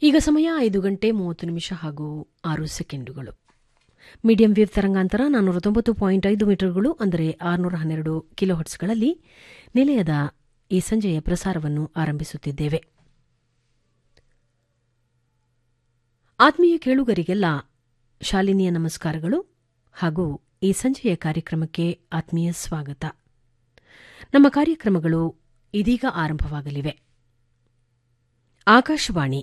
ಈಗ ಸಮಯ ಐದು ಗಂಟೆ ಮೂವತ್ತು ನಿಮಿಷ ಹಾಗೂ ಆರು ಸೆಕೆಂಡುಗಳು ಮೀಡಿಯಂ ವೇವ್ ತರಂಗಾಂತರ ನಾನ್ನೂರ ತೊಂಬತ್ತು ಪಾಯಿಂಟ್ ಐದು ಮೀಟರ್ಗಳು ಅಂದರೆ ಆರುನೂರ ಹನ್ನೆರಡು ಕಿಲೋಹರ್ಟ್ಸ್ಗಳಲ್ಲಿ ನಿಲಯದ ಈ ಸಂಜೆಯ ಪ್ರಸಾರವನ್ನು ಆರಂಭಿಸುತ್ತಿದ್ದೇವೆ ಆತ್ಮೀಯ ಕೇಳುಗರಿಗೆಲ್ಲ ಶಾಲಿನಿಯ ನಮಸ್ಕಾರಗಳು ಹಾಗೂ ಈ ಸಂಜೆಯ ಕಾರ್ಯಕ್ರಮಕ್ಕೆ ಆತ್ಮೀಯ ಸ್ವಾಗತ ನಮ್ಮ ಕಾರ್ಯಕ್ರಮಗಳು ಇದೀಗ ಆರಂಭವಾಗಲಿವೆ ಆಕಾಶವಾಣಿ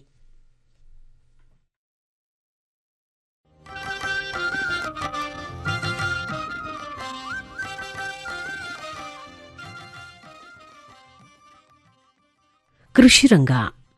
ಕೃಷಿರಂಗ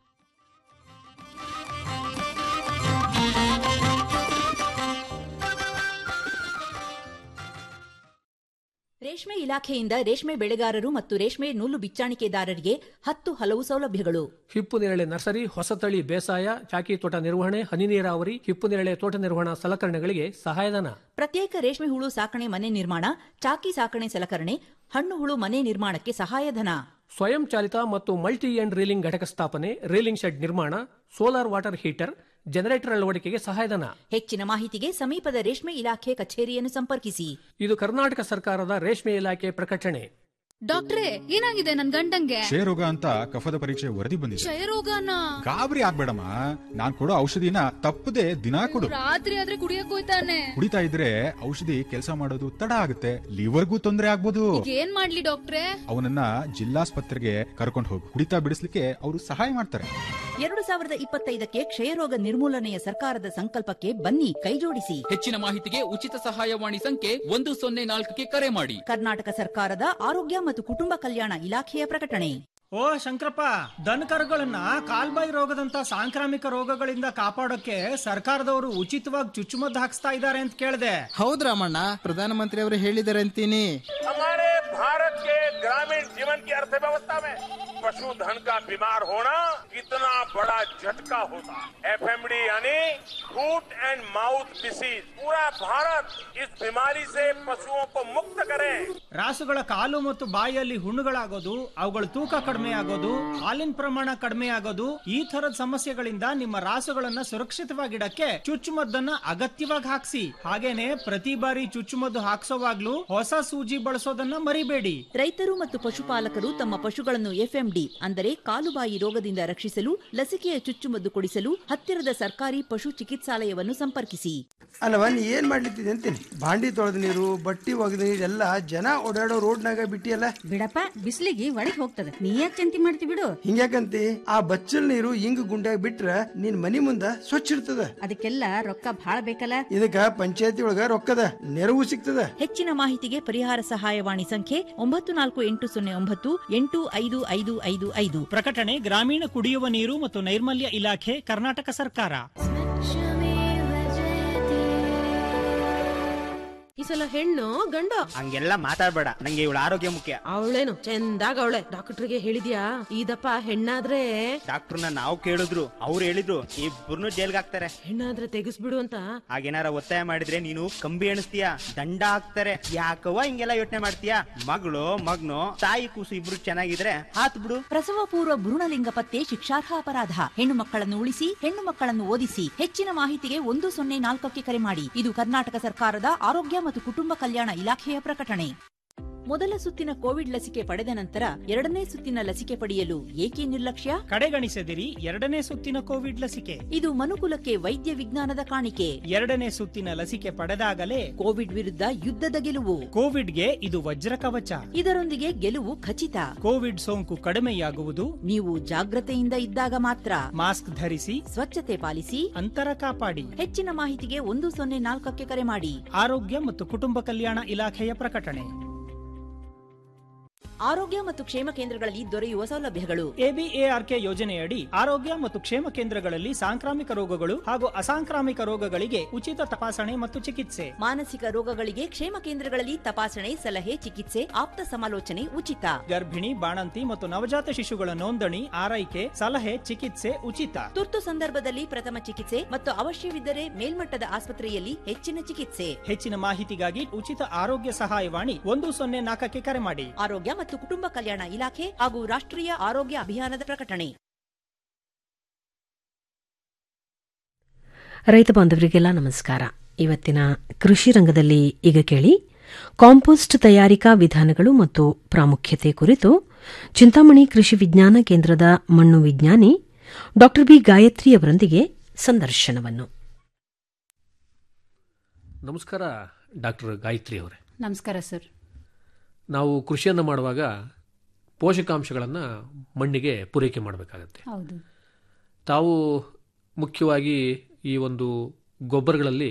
ರೇಷ್ಮೆ ಇಲಾಖೆಯಿಂದ ರೇಷ್ಮೆ ಬೆಳೆಗಾರರು ಮತ್ತು ರೇಷ್ಮೆ ನೂಲು ಬಿಚ್ಚಾಣಿಕೆದಾರರಿಗೆ ಹತ್ತು ಹಲವು ಸೌಲಭ್ಯಗಳು ಹಿಪ್ಪು ನೇರಳೆ ನರ್ಸರಿ ಹೊಸತಳಿ ಬೇಸಾಯ ಚಾಕಿ ತೋಟ ನಿರ್ವಹಣೆ ಹನಿ ನೀರಾವರಿ ಹಿಪ್ಪು ನೇರಳೆ ತೋಟ ನಿರ್ವಹಣಾ ಸಲಕರಣೆಗಳಿಗೆ ಸಹಾಯಧನ ಪ್ರತ್ಯೇಕ ರೇಷ್ಮೆ ಹುಳು ಸಾಕಣೆ ಮನೆ ನಿರ್ಮಾಣ ಚಾಕಿ ಸಾಕಣೆ ಸಲಕರಣೆ ಹಣ್ಣು ಹುಳು ಮನೆ ನಿರ್ಮಾಣಕ್ಕೆ ಸಹಾಯಧನ ಸ್ವಯಂ ಚಾಲಿತ ಮತ್ತು ಮಲ್ಟಿ ಎಂಡ್ ರೀಲಿಂಗ್ ಘಟಕ ಸ್ಥಾಪನೆ ರೀಲಿಂಗ್ ಶೆಡ್ ನಿರ್ಮಾಣ ಸೋಲಾರ್ ವಾಟರ್ ಹೀಟರ್ ಜನರೇಟರ್ ಅಳವಡಿಕೆಗೆ ಸಹಾಯಧನ ಹೆಚ್ಚಿನ ಮಾಹಿತಿಗೆ ಸಮೀಪದ ರೇಷ್ಮೆ ಇಲಾಖೆ ಕಚೇರಿಯನ್ನು ಸಂಪರ್ಕಿಸಿ ಇದು ಕರ್ನಾಟಕ ಸರ್ಕಾರದ ರೇಷ್ಮೆ ಇಲಾಖೆ ಪ್ರಕಟಣೆ ಡಾಕ್ಟ್ರೇ ಏನಾಗಿದೆ ನನ್ ಗಂಡಂಗೆ ಕ್ಷಯರೋಗ ಅಂತ ಕಫದ ಪರೀಕ್ಷೆ ವರದಿ ಬಂದಿದೆ ಕ್ಷಯರೋಗನ ಗಾಬರಿ ಆಗ್ಬೇಡಮ್ಮ ನಾನ್ ಕೊಡೋ ಔಷಧಿನ ತಪ್ಪದೆ ದಿನಾ ಕೊಡು ರಾತ್ರಿ ಆದ್ರೆ ಕುಡಿಯಕ್ ಹೋಯ್ತಾನೆ ಕುಡಿತಾ ಇದ್ರೆ ಔಷಧಿ ಕೆಲಸ ಮಾಡೋದು ತಡ ಆಗುತ್ತೆ ಲಿವರ್ಗೂ ತೊಂದರೆ ಆಗ್ಬೋದು ಈಗ ಏನ್ ಮಾಡ್ಲಿ ಡಾಕ್ಟ್ರೇ ಅವನನ್ನ ಜಿಲ್ಲಾಸ್ಪತ್ರೆಗೆ ಕರ್ಕೊಂಡು ಹೋಗು ಕುಡಿತಾ ಬಿಡಿಸ್ಲಿಕ್ಕೆ ಅವರು ಸಹಾಯ ಮಾಡ್ತಾರೆ ಎರಡು ಸಾವಿರದ ಇಪ್ಪತ್ತೈದಕ್ಕೆ ಕ್ಷಯರೋಗ ನಿರ್ಮೂಲನೆಯ ಸರ್ಕಾರದ ಸಂಕಲ್ಪಕ್ಕೆ ಬನ್ನಿ ಕೈಜೋಡಿಸಿ ಹೆಚ್ಚಿನ ಮಾಹಿತಿಗೆ ಉಚಿತ ಸಹಾಯವಾಣಿ ಸಂಖ್ಯೆ ಒಂದು ಸೊನ್ನೆ ನಾಲ್ಕಕ್ಕೆ ಕರೆ ಮಾಡಿ ಕರ್ನಾಟಕ ಸರ್ಕಾರದ ಆರೋಗ್ಯ ಮತ್ತು ಕುಟುಂಬ ಕಲ್ಯಾಣ ಇಲಾಖೆಯ ಪ್ರಕಟಣೆ ಓ ಶಂಕರಪ್ಪ ದನ ಕರುಗಳನ್ನ ಕಾಲ್ಬಾಯಿ ರೋಗದಂತ ಸಾಂಕ್ರಾಮಿಕ ರೋಗಗಳಿಂದ ಕಾಪಾಡೋಕೆ ಸರ್ಕಾರದವರು ಉಚಿತವಾಗಿ ಚುಚ್ಚುಮದ್ದು ಹಾಕ್ಸ್ತಾ ಇದ್ದಾರೆ ಅಂತ ಕೇಳಿದೆ ಹೌದ್ ರಾಮಣ್ಣ ಪ್ರಧಾನಮಂತ್ರಿ ಅವರು ಹೇಳಿದ್ದಾರೆ ಅಂತೀನಿ हमारे भारत के ग्रामीण जीवन की अर्थव्यवस्था में पशुधन का बीमार होना कितना बड़ा झटका होता है एफएमडी यानी फूट एंड माउथ डिसीज पूरा भारत इस बीमारी से पशुओं को मुक्त करे ರಾಸುಗಳ ಕಾಲು ಮತ್ತು ಬಾಯಿಯಲ್ಲಿ ಹುಣ್ಣುಗಳಾಗೋದು ಅವುಗಳ ತೂಕ ಕಡಿಮೆ ಆಗೋದು ಹಾಲಿನ ಪ್ರಮಾಣ ಕಡಿಮೆ ಆಗೋದು ಈ ತರದ ಸಮಸ್ಯೆಗಳಿಂದ ನಿಮ್ಮ ರಾಸುಗಳನ್ನ ಸುರಕ್ಷಿತವಾಗಿಡಕ್ಕೆ ಚುಚ್ಚುಮದ್ದನ್ನ ಅಗತ್ಯವಾಗಿ ಹಾಕ್ಸಿ ಹಾಗೇನೆ ಪ್ರತಿ ಬಾರಿ ಚುಚ್ಚುಮದ್ದು ಹಾಕ್ಸೋವಾಗ್ಲೂ ಹೊಸ ಸೂಜಿ ಬಳಸೋದನ್ನ ಮರಿಬೇಡಿ ರೈತರು ಮತ್ತು ಪಶುಪಾಲಕರು ತಮ್ಮ ಪಶುಗಳನ್ನು ಎಫ್ಎಂಡಿ ಅಂದರೆ ಕಾಲುಬಾಯಿ ರೋಗದಿಂದ ರಕ್ಷಿಸಲು ಲಸಿಕೆಯ ಚುಚ್ಚುಮದ್ದು ಕೊಡಿಸಲು ಹತ್ತಿರದ ಸರ್ಕಾರಿ ಪಶು ಚಿಕಿತ್ಸಾಲಯವನ್ನು ಸಂಪರ್ಕಿಸಿ ಅಲ್ಲವ ನೀ ಏನ್ ಮಾಡ್ಲಿತ್ತಿದೆ ಅಂತೀನಿ ಬಾಂಡಿ ತೊಳೆದ ನೀರು ಬಟ್ಟಿ ಒಗೆದ ನೀರು ಎಲ್ಲ ಜನ ಓಡಾಡೋ ರೋಡ್ನಾಗ ಬಿಟ್ಟಿಯಲ್ಲ ಬಿಡಪ್ಪ ಬಿಸಿಲಿಗೆ ಒಳಗ್ ಹೋಗ್ತದ ನೀ ಯಾಕೆ ಚಿಂತೆ ಮಾಡ್ತಿ ಬಿಡು ಹಿಂಗ್ಯಾಕಂತಿ ಆ ಬಚ್ಚಲ್ ನೀರು ಹಿಂಗ್ ಗುಂಡ್ಯಾಗ ಬಿಟ್ರ ನಿನ್ ಮನಿ ಮುಂದ ಸ್ವಚ್ಛ ಇರ್ತದ ಅದಕ್ಕೆಲ್ಲ ರೊಕ್ಕ ಭಾಳ ಬೇಕಲ್ಲ ಇದಕ್ಕ ಪಂಚಾಯತಿ ಒಳಗ ರೊಕ್ಕದ ನೆರವು ಸಿಗ್ತದ ಹೆಚ್ಚಿನ ಮಾಹಿತಿಗೆ ಪರಿಹಾರ ಸಹಾಯವಾಣಿ ಸಂಖ್ಯೆ ಒಂಬತ್ತು ನಾಲ್ಕು ಎಂಟು ಸೊನ್ನೆ ಒಂಬತ್ತು ಎಂಟು ಐದು ಐದು ಐದು ಐದು ಪ್ರಕಟಣೆ ಗ್ರಾಮೀಣ ಕುಡಿಯುವ ನೀರು ಮತ್ತು ನೈರ್ಮಲ್ಯ ಇಲಾಖೆ ಕರ್ನಾಟಕ ಸರ್ಕಾರ ಈ ಸಲ ಹೆಣ್ಣು ಗಂಡು ಹಂಗೆಲ್ಲ ಮಾತಾಡ್ಬೇಡ ನಂಗೆ ಇವಳ ಆರೋಗ್ಯ ಮುಖ್ಯ ಅವಳೇನು ಚಂದಾಗ ಅವಳೆ ಡಾಕ್ಟರ್ಗೆ ಹೇಳಿದ್ಯಾ ಇದಪ್ಪ ಹೆಣ್ಣಾದ್ರೆ ಡಾಕ್ಟರ್ನ ನಾವು ಕೇಳಿದ್ರು ಅವ್ರು ಹೇಳಿದ್ರು ಇಬ್ಬರನ್ನು ಜೈಲ್ಗೆ ಹಾಕ್ತಾರೆ ಹೆಣ್ಣಾದ್ರೆ ತೆಗಿಸ್ಬಿಡು ಅಂತ ಹಾಗೇನಾರ ಒತ್ತಾಯ ಮಾಡಿದ್ರೆ ನೀನು ಕಂಬಿ ಎಣಿಸ್ತೀಯ ದಂಡ ಹಾಕ್ತಾರೆ ಯಾಕವ್ವ ಹಿಂಗೆಲ್ಲ ಯೋಚನೆ ಮಾಡ್ತೀಯ ಮಗಳು ಮಗ್ನು ತಾಯಿ ಕೂಸು ಇಬ್ರು ಚೆನ್ನಾಗಿದ್ರೆ ಹಾತ್ ಬಿಡು ಪ್ರಸವ ಪೂರ್ವ ಭ್ರೂಣಲಿಂಗ ಪತ್ತೆ ಶಿಕ್ಷಾರ್ಹ ಅಪರಾಧ ಹೆಣ್ಣು ಮಕ್ಕಳನ್ನು ಉಳಿಸಿ ಹೆಣ್ಣು ಮಕ್ಕಳನ್ನು ಓದಿಸಿ ಹೆಚ್ಚಿನ ಮಾಹಿತಿಗೆ ಒಂದು ಸೊನ್ನೆ ನಾಲ್ಕಕ್ಕೆ ಕರೆ ಮಾಡಿ ಇದು ಕರ್ನಾಟಕ ಸರ್ಕಾರದ ಆರೋಗ್ಯ ಮತ್ತು ಕುಟುಂಬ ಕಲ್ಯಾಣ ಇಲಾಖೆಯ ಪ್ರಕಟಣೆ ಮೊದಲ ಸುತ್ತಿನ ಕೋವಿಡ್ ಲಸಿಕೆ ಪಡೆದ ನಂತರ ಎರಡನೇ ಸುತ್ತಿನ ಲಸಿಕೆ ಪಡೆಯಲು ಏಕೆ ನಿರ್ಲಕ್ಷ್ಯ ಕಡೆಗಣಿಸದಿರಿ ಎರಡನೇ ಸುತ್ತಿನ ಕೋವಿಡ್ ಲಸಿಕೆ ಇದು ಮನುಕುಲಕ್ಕೆ ವೈದ್ಯ ವಿಜ್ಞಾನದ ಕಾಣಿಕೆ ಎರಡನೇ ಸುತ್ತಿನ ಲಸಿಕೆ ಪಡೆದಾಗಲೇ ಕೋವಿಡ್ ವಿರುದ್ಧ ಯುದ್ಧದ ಗೆಲುವು ಕೋವಿಡ್ಗೆ ಇದು ವಜ್ರ ಕವಚ ಇದರೊಂದಿಗೆ ಗೆಲುವು ಖಚಿತ ಕೋವಿಡ್ ಸೋಂಕು ಕಡಿಮೆಯಾಗುವುದು ನೀವು ಜಾಗ್ರತೆಯಿಂದ ಇದ್ದಾಗ ಮಾತ್ರ ಮಾಸ್ಕ್ ಧರಿಸಿ ಸ್ವಚ್ಛತೆ ಪಾಲಿಸಿ ಅಂತರ ಕಾಪಾಡಿ ಹೆಚ್ಚಿನ ಮಾಹಿತಿಗೆ ಒಂದು ಸೊನ್ನೆ ನಾಲ್ಕಕ್ಕೆ ಕರೆ ಮಾಡಿ ಆರೋಗ್ಯ ಮತ್ತು ಕುಟುಂಬ ಕಲ್ಯಾಣ ಇಲಾಖೆಯ ಪ್ರಕಟಣೆ ಆರೋಗ್ಯ ಮತ್ತು ಕ್ಷೇಮ ಕೇಂದ್ರಗಳಲ್ಲಿ ದೊರೆಯುವ ಸೌಲಭ್ಯಗಳು ಎಬಿಎಆರ್ಕೆ ಯೋಜನೆಯಡಿ ಆರೋಗ್ಯ ಮತ್ತು ಕ್ಷೇಮ ಕೇಂದ್ರಗಳಲ್ಲಿ ಸಾಂಕ್ರಾಮಿಕ ರೋಗಗಳು ಹಾಗೂ ಅಸಾಂಕ್ರಾಮಿಕ ರೋಗಗಳಿಗೆ ಉಚಿತ ತಪಾಸಣೆ ಮತ್ತು ಚಿಕಿತ್ಸೆ ಮಾನಸಿಕ ರೋಗಗಳಿಗೆ ಕ್ಷೇಮ ಕೇಂದ್ರಗಳಲ್ಲಿ ತಪಾಸಣೆ ಸಲಹೆ ಚಿಕಿತ್ಸೆ ಆಪ್ತ ಸಮಾಲೋಚನೆ ಉಚಿತ ಗರ್ಭಿಣಿ ಬಾಣಂತಿ ಮತ್ತು ನವಜಾತ ಶಿಶುಗಳ ನೋಂದಣಿ ಆರೈಕೆ ಸಲಹೆ ಚಿಕಿತ್ಸೆ ಉಚಿತ ತುರ್ತು ಸಂದರ್ಭದಲ್ಲಿ ಪ್ರಥಮ ಚಿಕಿತ್ಸೆ ಮತ್ತು ಅವಶ್ಯವಿದ್ದರೆ ಮೇಲ್ಮಟ್ಟದ ಆಸ್ಪತ್ರೆಯಲ್ಲಿ ಹೆಚ್ಚಿನ ಚಿಕಿತ್ಸೆ ಹೆಚ್ಚಿನ ಮಾಹಿತಿಗಾಗಿ ಉಚಿತ ಆರೋಗ್ಯ ಸಹಾಯವಾಣಿ ಒಂದು ಸೊನ್ನೆ ನಾಲ್ಕಕ್ಕೆ ಕರೆ ಮಾಡಿ ಆರೋಗ್ಯ ಮತ್ತು ಕುಟುಂಬ ಕಲ್ಯಾಣ ಇಲಾಖೆ ಹಾಗೂ ರಾಷ್ಟ್ರೀಯ ಆರೋಗ್ಯ ಅಭಿಯಾನದ ಪ್ರಕಟಣೆ ರೈತ ಬಾಂಧವರಿಗೆಲ್ಲ ನಮಸ್ಕಾರ ಇವತ್ತಿನ ಕೃಷಿ ರಂಗದಲ್ಲಿ ಈಗ ಕೇಳಿ ಕಾಂಪೋಸ್ಟ್ ತಯಾರಿಕಾ ವಿಧಾನಗಳು ಮತ್ತು ಪ್ರಾಮುಖ್ಯತೆ ಕುರಿತು ಚಿಂತಾಮಣಿ ಕೃಷಿ ವಿಜ್ಞಾನ ಕೇಂದ್ರದ ಮಣ್ಣು ವಿಜ್ಞಾನಿ ಡಾ ಬಿ ಗಾಯತ್ರಿ ಅವರೊಂದಿಗೆ ಸಂದರ್ಶನವನ್ನು ನಮಸ್ಕಾರ ಡಾಕ್ಟರ್ ಗಾಯತ್ರಿ ಅವರೇ ನಮಸ್ಕಾರ ಸರ್ ನಾವು ಕೃಷಿಯನ್ನು ಮಾಡುವಾಗ ಪೋಷಕಾಂಶಗಳನ್ನು ಮಣ್ಣಿಗೆ ಪೂರೈಕೆ ಮಾಡಬೇಕಾಗತ್ತೆ ಹೌದು ತಾವು ಮುಖ್ಯವಾಗಿ ಈ ಒಂದು ಗೊಬ್ಬರಗಳಲ್ಲಿ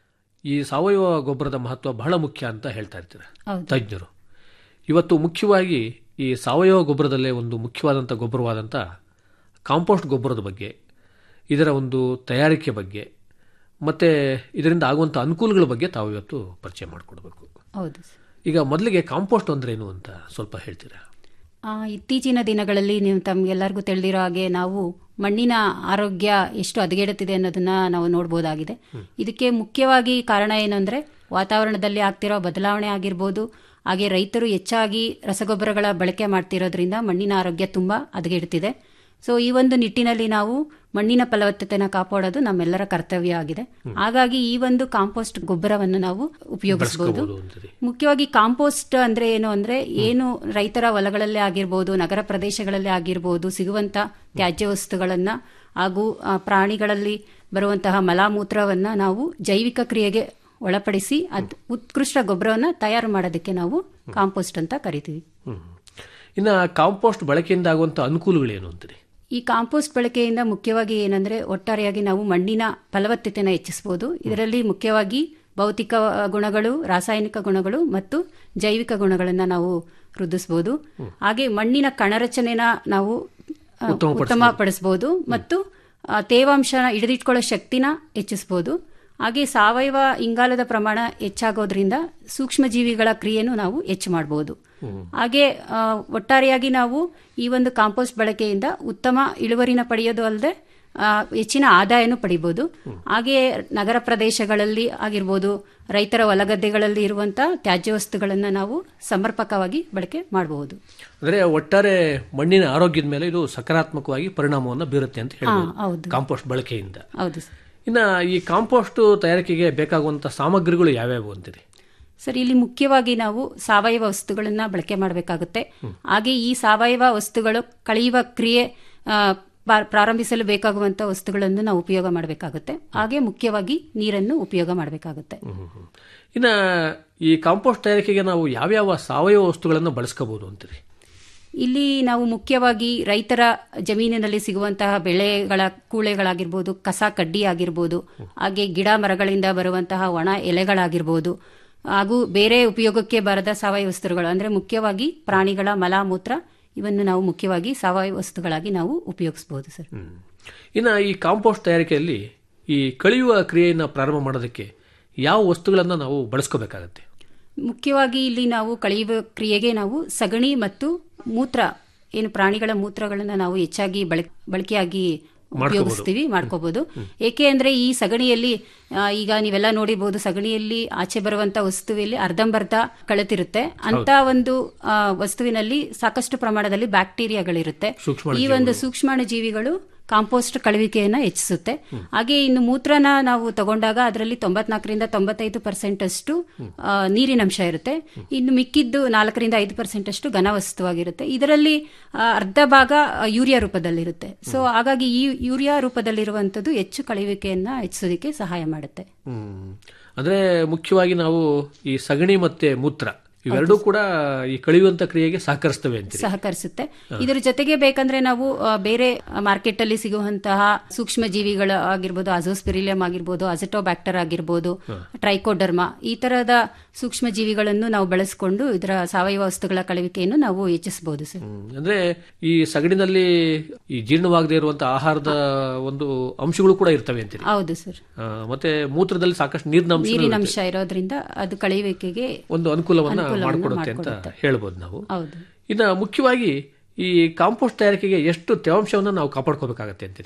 ಈ ಸಾವಯವ ಗೊಬ್ಬರದ ಮಹತ್ವ ಬಹಳ ಮುಖ್ಯ ಅಂತ ಹೇಳ್ತಾ ಇರ್ತಾರೆ ಹೌದು. ತಜ್ಞರು ಇವತ್ತು ಮುಖ್ಯವಾಗಿ ಈ ಸಾವಯವ ಗೊಬ್ಬರದಲ್ಲೇ ಒಂದು ಮುಖ್ಯವಾದಂಥ ಗೊಬ್ಬರವಾದಂಥ ಕಾಂಪೋಸ್ಟ್ ಗೊಬ್ಬರದ ಬಗ್ಗೆ ಇದರ ಒಂದು ತಯಾರಿಕೆ ಬಗ್ಗೆ ಮತ್ತು ಇದರಿಂದ ಆಗುವಂಥ ಅನುಕೂಲಗಳ ಬಗ್ಗೆ ತಾವು ಇವತ್ತು ಪರಿಚಯ ಮಾಡಿಕೊಡ್ಬೇಕು ಹೌದು ಈಗ ಮೊದಲಿಗೆ ಕಾಂಪೋಸ್ಟ್ ಅಂದ್ರೇನು ಅಂತ ಸ್ವಲ್ಪ ಹೇಳ್ತೀರಾ ಆ, ಇತ್ತೀಚಿನ ದಿನಗಳಲ್ಲಿ ನೀವು ತಮಗೆಲ್ಲರಿಗೂ ತಿಳಿದಿರೋ ಹಾಗೆ ನಾವು ಮಣ್ಣಿನ ಆರೋಗ್ಯ ಎಷ್ಟು ಹದಗೆಡುತ್ತಿದೆ ಅನ್ನೋದನ್ನ ನಾವು ನೋಡ್ಬೋದಾಗಿದೆ ಇದಕ್ಕೆ ಮುಖ್ಯವಾಗಿ ಕಾರಣ ಏನಂದ್ರೆ ವಾತಾವರಣದಲ್ಲಿ ಆಗ್ತಿರೋ ಬದಲಾವಣೆ ಆಗಿರ್ಬೋದು ಹಾಗೆ ರೈತರು ಹೆಚ್ಚಾಗಿ ರಸಗೊಬ್ಬರಗಳ ಬಳಕೆ ಮಾಡ್ತಿರೋದ್ರಿಂದ ಮಣ್ಣಿನ ಆರೋಗ್ಯ ತುಂಬ ಹದಗೆಡುತ್ತಿದೆ ಸೊ ಈ ಒಂದು ನಿಟ್ಟಿನಲ್ಲಿ ನಾವು ಮಣ್ಣಿನ ಫಲವತ್ತತೆನ ಕಾಪಾಡೋದು ನಮ್ಮೆಲ್ಲರ ಕರ್ತವ್ಯ ಆಗಿದೆ ಹಾಗಾಗಿ ಈ ಒಂದು ಕಾಂಪೋಸ್ಟ್ ಗೊಬ್ಬರವನ್ನು ನಾವು ಉಪಯೋಗಿಸಬಹುದು ಬಳಸ್ಕೋಬೋದು ಅಂತೀರಿ. ಮುಖ್ಯವಾಗಿ ಕಾಂಪೋಸ್ಟ್ ಅಂದ್ರೆ ಏನು ಅಂದ್ರೆ ಏನು ರೈತರ ಹೊಲಗಳಲ್ಲೇ ಆಗಿರ್ಬೋದು ನಗರ ಪ್ರದೇಶಗಳಲ್ಲೇ ಆಗಿರ್ಬೋದು ಸಿಗುವಂತ ತ್ಯಾಜ್ಯ ವಸ್ತುಗಳನ್ನ ಹಾಗೂ ಆ, ಪ್ರಾಣಿಗಳಲ್ಲಿ ಬರುವಂತಹ ಮಲಾಮೂತ್ರವನ್ನ ನಾವು ಜೈವಿಕ ಕ್ರಿಯೆಗೆ ಒಳಪಡಿಸಿ ಅದ್ ಉತ್ಕೃಷ್ಟ ಗೊಬ್ಬರವನ್ನ ತಯಾರು ಮಾಡೋದಕ್ಕೆ ನಾವು ಕಾಂಪೋಸ್ಟ್ ಅಂತ ಕರಿತೀವಿ ಹ್ಮ್. ಇನ್ನು ಕಾಂಪೋಸ್ಟ್ ಬಳಕೆಯಿಂದ ಆಗುವಂಥ ಅನುಕೂಲಗಳೇನು ಅಂತೀರಿ ಈ ಕಾಂಪೋಸ್ಟ್ ಬಳಕೆಯಿಂದ ಮುಖ್ಯವಾಗಿ ಏನಂದ್ರೆ ಒಟ್ಟಾರೆಯಾಗಿ ನಾವು ಮಣ್ಣಿನ ಫಲವತ್ತತೆನ ಹೆಚ್ಚಿಸಬಹುದು ಇದರಲ್ಲಿ ಮುಖ್ಯವಾಗಿ ಭೌತಿಕ ಗುಣಗಳು ರಾಸಾಯನಿಕ ಗುಣಗಳು ಮತ್ತು ಜೈವಿಕ ಗುಣಗಳನ್ನು ನಾವು ವೃದ್ಧಿಸಬಹುದು ಹಾಗೆ ಮಣ್ಣಿನ ಕಣರಚನೆನ ನಾವು ಆ, ಉತ್ತಮಪಡಿಸ್ಬೋದು. ಉತ್ತಮಪಡಿಸಬಹುದು ಮತ್ತು ಆ, ತೇವಾಂಶನ ಹಿಡಿದಿಟ್ಕೊಳ್ಳೋ ಶಕ್ತಿನ ಹೆಚ್ಚಿಸಬಹುದು ಹಾಗೆ ಸಾವಯವ ಇಂಗಾಲದ ಪ್ರಮಾಣ ಹೆಚ್ಚಾಗೋದ್ರಿಂದ ಸೂಕ್ಷ್ಮ ಜೀವಿಗಳ ಕ್ರಿಯೆನೂ ನಾವು ಹೆಚ್ಚು ಮಾಡಬಹುದು ಹಾಗೆ ಆ, ಒಟ್ಟಾರೆಯಾಗಿ ನಾವು ಈ ಒಂದು ಕಾಂಪೋಸ್ಟ್ ಬಳಕೆಯಿಂದ ಉತ್ತಮ ಇಳುವರಿನ ಪಡೆಯೋದು ಅಲ್ಲದೆ ಹೆಚ್ಚಿನ ಆದಾಯನೂ ಪಡಿಬೋದು ಹಾಗೆ ನಗರ ಪ್ರದೇಶಗಳಲ್ಲಿ ಆಗಿರ್ಬೋದು ರೈತರ ಹೊಲಗದ್ದೆಗಳಲ್ಲಿ ಇರುವಂತಹ ತ್ಯಾಜ್ಯ ವಸ್ತುಗಳನ್ನು ನಾವು ಸಮರ್ಪಕವಾಗಿ ಬಳಕೆ ಮಾಡಬಹುದು ಅಂದರೆ ಒಟ್ಟಾರೆ ಮಣ್ಣಿನ ಆರೋಗ್ಯದ ಮೇಲೆ ಇದು ಸಕಾರಾತ್ಮಕವಾಗಿ ಪರಿಣಾಮವನ್ನು ಬೀರುತ್ತೆ ಅಂತ ಹೇಳ್ಬೋದು ಹಾ, ಹೌದು. ಕಾಂಪೋಸ್ಟ್ ಬಳಕೆಯಿಂದ ಹೌದು ಸರ್ ಇನ್ನು ಈ ಕಾಂಪೋಸ್ಟ್ ತಯಾರಿಕೆಗೆ ಬೇಕಾಗುವಂಥ ಸಾಮಗ್ರಿಗಳು ಯಾವ್ಯಾವು ಅಂತೀರಿ ಸರ್ ಇಲ್ಲಿ ಮುಖ್ಯವಾಗಿ ನಾವು ಸಾವಯವ ವಸ್ತುಗಳನ್ನ ಬಳಕೆ ಮಾಡಬೇಕಾಗುತ್ತೆ ಹಾಗೆ ಈ ಸಾವಯವ ವಸ್ತುಗಳು ಕಳೆಯುವ ಕ್ರಿಯೆ ಆ, ಪಾ- ಪ್ರಾರಂಭಿಸಲು ಬೇಕಾಗುವಂತಹ ವಸ್ತುಗಳನ್ನು ನಾವು ಉಪಯೋಗ ಮಾಡಬೇಕಾಗುತ್ತೆ ಹಾಗೆ ಮುಖ್ಯವಾಗಿ ನೀರನ್ನು ಉಪಯೋಗ ಮಾಡಬೇಕಾಗುತ್ತೆ ಇನ್ನು ಈ ಕಾಂಪೋಸ್ಟ್ ತಯಾರಿಕೆಗೆ ನಾವು ಯಾವ್ಯಾವ ಸಾವಯವ ವಸ್ತುಗಳನ್ನು ಬಳಸ್ಕೋಬಹುದು ಅಂತೀರಿ ಇಲ್ಲಿ ನಾವು ಮುಖ್ಯವಾಗಿ ರೈತರ ಜಮೀನಿನಲ್ಲಿ ಸಿಗುವಂತಹ ಬೆಳೆಗಳ ಕೂಳೆಗಳಾಗಿರ್ಬೋದು ಕಸ ಕಡ್ಡಿ ಆಗಿರ್ಬೋದು ಹಾಗೆ ಗಿಡ ಮರಗಳಿಂದ ಬರುವಂತಹ ಒಣ ಎಲೆಗಳಾಗಿರ್ಬೋದು ಹಾಗೂ ಬೇರೆ ಉಪಯೋಗಕ್ಕೆ ಬರದ ಸಾವಯವ ವಸ್ತುಗಳು ಅಂದರೆ ಮುಖ್ಯವಾಗಿ ಪ್ರಾಣಿಗಳ ಮಲ ಮೂತ್ರ ಇವನ್ನು ನಾವು ಮುಖ್ಯವಾಗಿ ಸಾವಯವ ವಸ್ತುಗಳಾಗಿ ನಾವು ಉಪಯೋಗಿಸಬಹುದು ಸರ್ ಇನ್ನು ಈ ಕಾಂಪೋಸ್ಟ್ ತಯಾರಿಕೆಯಲ್ಲಿ ಈ ಕಳೆಯುವ ಕ್ರಿಯೆಯನ್ನು ಪ್ರಾರಂಭ ಮಾಡೋದಕ್ಕೆ ಯಾವ ವಸ್ತುಗಳನ್ನು ನಾವು ಬಳಸ್ಕೋಬೇಕಾಗತ್ತೆ ಮುಖ್ಯವಾಗಿ ಇಲ್ಲಿ ನಾವು ಕಳೆಯುವ ಕ್ರಿಯೆಗೆ ನಾವು ಸಗಣಿ ಮತ್ತು ಮೂತ್ರ ಏನು ಪ್ರಾಣಿಗಳ ಮೂತ್ರಗಳನ್ನು ನಾವು ಹೆಚ್ಚಾಗಿ ಬಳಕೆ ಬಳಕೆಯಾಗಿ ಉಪಯೋಗಿಸ್ತೀವಿ ಮಾಡ್ಕೋಬಹುದು ಏಕೆ ಅಂದ್ರೆ ಈ ಸಗಣಿಯಲ್ಲಿ ಆ, ಈಗ ನೀವೆಲ್ಲ ನೋಡಿಬಹುದು ಸಗಣಿಯಲ್ಲಿ ಆಚೆ ಬರುವಂತ ವಸ್ತುವಿನಲ್ಲಿ ಅರ್ಧಂಬರ್ಧ ಕಳೆತಿರುತ್ತೆ ಅಂತ ಒಂದು ಆ, ವಸ್ತುವಿನಲ್ಲಿ ಸಾಕಷ್ಟು ಪ್ರಮಾಣದಲ್ಲಿ ಬ್ಯಾಕ್ಟೀರಿಯಾಗಳಿರುತ್ತೆ ಈ ಒಂದು ಸೂಕ್ಷ್ಮಾಣು ಜೀವಿಗಳು ಕಾಂಪೋಸ್ಟ್ ಕಳುವಿಕೆಯನ್ನ ಹೆಚ್ಚಿಸುತ್ತೆ ಹಾಗೆ ಇನ್ನು ಮೂತ್ರನ ನಾವು ತಗೊಂಡಾಗ ಅದರಲ್ಲಿ ತೊಂಬತ್ನಾಲ್ಕರಿಂದ ತೊಂಬತ್ತೈದು ಪರ್ಸೆಂಟ್ ಅಷ್ಟು ಆ, ನೀರಿನಂಶ ಇರುತ್ತೆ ಇನ್ನು ಮಿಕ್ಕಿದ್ದು ನಾಲ್ಕರಿಂದ ಐದು ಪರ್ಸೆಂಟ್ ಅಷ್ಟು ಘನವಸ್ತುವಾಗಿರುತ್ತೆ ಇದರಲ್ಲಿ ಆ, ಅರ್ಧ ಭಾಗ ಆ, ಯೂರಿಯಾ ರೂಪದಲ್ಲಿರುತ್ತೆ ಸೊ ಹಾಗಾಗಿ ಈ ಯೂರಿಯಾ ರೂಪದಲ್ಲಿರುವಂಥದ್ದು ಹೆಚ್ಚು ಕಳುವಿಕೆಯನ್ನ ಹೆಚ್ಚಿಸೋದಕ್ಕೆ ಸಹಾಯ ಮಾಡುತ್ತೆ ಹ್ಮ್. ಅಂದ್ರೆ ಮುಖ್ಯವಾಗಿ ನಾವು ಈ ಸಗಣಿ ಮತ್ತೆ ಮೂತ್ರ ಇವೆರಡೂ ಕೂಡ ಈ ಕಳೆಯುವಂತ ಕ್ರಿಯೆಗೆ ಸಹಕರಿಸ್ತವೆ ಅಂತೀರಿ ಸಹಕರಿಸುತ್ತೆ ಇದರ ಜೊತೆಗೆ ಬೇಕಂದ್ರೆ ನಾವು ಆ, ಬೇರೆ ಮಾರ್ಕೆಟ್ ಅಲ್ಲಿ ಸಿಗುವಂತಹ ಸೂಕ್ಷ್ಮ ಜೀವಿಗಳು ಆಗಿರ್ಬೋದು ಅಜೋಸ್ಪಿರಿಲಿಯಂ ಆಗಿರ್ಬೋದು ಅಜಟೋಬ್ಯಾಕ್ಟರ್ ಆಗಿರ್ಬೋದು ಟ್ರೈಕೋಡರ್ಮಾ ಈ ತರಹದ ಸೂಕ್ಷ್ಮ ಜೀವಿಗಳನ್ನು ನಾವು ಬಳಸಿಕೊಂಡು ಇದರ ಸಾವಯವ ವಸ್ತುಗಳ ಕಳುವಿಕೆಯನ್ನು ನಾವು ಹೆಚ್ಚಿಸಬಹುದು ಸರ್ ಹ್ಮ್. ಅಂದ್ರೆ ಈ ಸಗಣಿನಲ್ಲಿ ಈ ಜೀರ್ಣವಾಗದೇ ಇರುವಂತ ಆಹಾರದ ಒಂದು ಅಂಶಗಳು ಕೂಡ ಇರ್ತವೆ ಅಂತೀರಿ ಹೌದು ಸರ್ ಆ, ಮತ್ತೆ ಮೂತ್ರದಲ್ಲಿ ಸಾಕಷ್ಟು ನೀರಿನ ಅಂಶ ನೀರಿನ ಅಂಶ ಇರೋದ್ರಿಂದ ಅದು ಕಳೆಯುವಿಕೆಗೆ ಒಂದು ಅನುಕೂಲವನ್ನ ಅನುಕೂಲವನ್ನ ಮಾಡಿಕೊಡುತ್ತೆ ಅಂತ ಮಾಡ್ಕೊಡುತ್ತೆ. ಹೇಳ್ಬೋದು ನಾವು ಹೌದು ಇನ್ನು ಮುಖ್ಯವಾಗಿ ಈ ಕಾಂಪೋಸ್ಟ್ ತಯಾರಿಕೆಗೆ ಎಷ್ಟು ತೇವಾಂಶವನ್ನು ನಾವು ಕಾಪಾಡ್ಕೋಬೇಕಾಗತ್ತೆ ಅಂತೀರಿ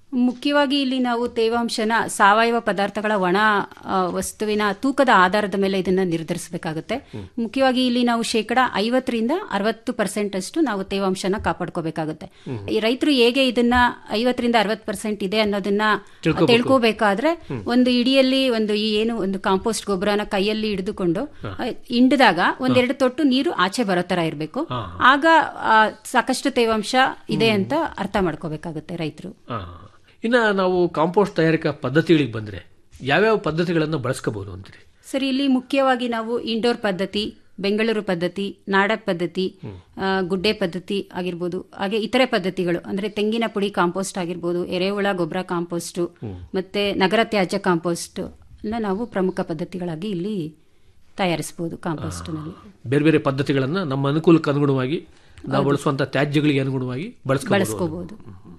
ಮುಖ್ಯವಾಗಿ ಇಲ್ಲಿ ನಾವು ತೇವಾಂಶನ ಸಾವಯವ ಪದಾರ್ಥಗಳ ಒಣ ಆ, ವಸ್ತುವಿನ ತೂಕದ ಆಧಾರದ ಮೇಲೆ ಇದನ್ನ ನಿರ್ಧರಿಸಬೇಕಾಗುತ್ತೆ ಮುಖ್ಯವಾಗಿ ಇಲ್ಲಿ ನಾವು ಶೇಕಡ ಐವತ್ತರಿಂದ ಅರವತ್ತು ಪರ್ಸೆಂಟ್ ಅಷ್ಟು ನಾವು ತೇವಾಂಶನ ಕಾಪಾಡ್ಕೋಬೇಕಾಗುತ್ತೆ ಈ ರೈತರು ಹೇಗೆ ಇದನ್ನ ಐವತ್ತರಿಂದ ಅರವತ್ತು ಪರ್ಸೆಂಟ್ ಇದೆ ಅನ್ನೋದನ್ನ ತಿಳ್ಕೊಬೇಕು. ತಿಳ್ಕೋಬೇಕಾದ್ರೆ ಒಂದು ಇಡಿಯಲ್ಲಿ ಒಂದು ಈ ಏನು ಒಂದು ಕಾಂಪೋಸ್ಟ್ ಗೊಬ್ಬರನ ಕೈಯಲ್ಲಿ ಹಿಡಿದುಕೊಂಡು ಹಿಂಡಿದಾಗ ಒಂದೆರಡು ತೊಟ್ಟು ನೀರು ಆಚೆ ಬರೋ ತರ ಇರಬೇಕು ಆಗ ಆ, ಸಾಕಷ್ಟು ತೇವಾಂಶ ಇದೆ ಅಂತ ಅರ್ಥ ಮಾಡ್ಕೋಬೇಕಾಗುತ್ತೆ ರೈತರು ಆ. ಇನ್ನ ನಾವು ಕಾಂಪೋಸ್ಟ್ ತಯಾರಿಕಾ ಪದ್ಧತಿಗಳಿಗೆ ಬಂದ್ರೆ ಯಾವ್ಯಾವ ಪದ್ಧತಿಗಳನ್ನು ಬಳಸ್ಕೋಬಹುದು ಅಂತೀರಿ ಸರಿ ಇಲ್ಲಿ ಮುಖ್ಯವಾಗಿ ನಾವು ಇಂಡೋರ್ ಪದ್ಧತಿ ಬೆಂಗಳೂರು ಪದ್ಧತಿ ನಾಡ ಪದ್ಧತಿ ಆ, ಗುಡ್ಡೆ ಪದ್ಧತಿ ಆಗಿರ್ಬೋದು ಹಾಗೆ ಇತರೆ ಪದ್ಧತಿಗಳು ಅಂದ್ರೆ ತೆಂಗಿನ ಪುಡಿ ಕಾಂಪೋಸ್ಟ್ ಆಗಿರ್ಬೋದು ಎರೆಹುಳ ಗೊಬ್ಬರ ಕಾಂಪೋಸ್ಟ್ ಮತ್ತೆ ನಗರ ತ್ಯಾಜ್ಯ ಕಾಂಪೋಸ್ಟ್ ನಾವು ಪ್ರಮುಖ ಪದ್ಧತಿಗಳಾಗಿ ಇಲ್ಲಿ ತಯಾರಿಸಬಹುದು ಕಾಂಪೋಸ್ಟ್ನಲ್ಲಿ ಬೇರೆ ಬೇರೆ ಪದ್ಧತಿಗಳನ್ನ ನಮ್ಮ ಅನುಕೂಲಕ್ಕೆ ಅನುಗುಣವಾಗಿ ನಾವು ಬಳಸುವಂತ ತ್ಯಾಜ್ಯಗಳಿಗೆ ಅನುಗುಣವಾಗಿ ಬಳಸ್ಕೋಬಹುದು ಬಳಸ್ಕೋಬಹುದು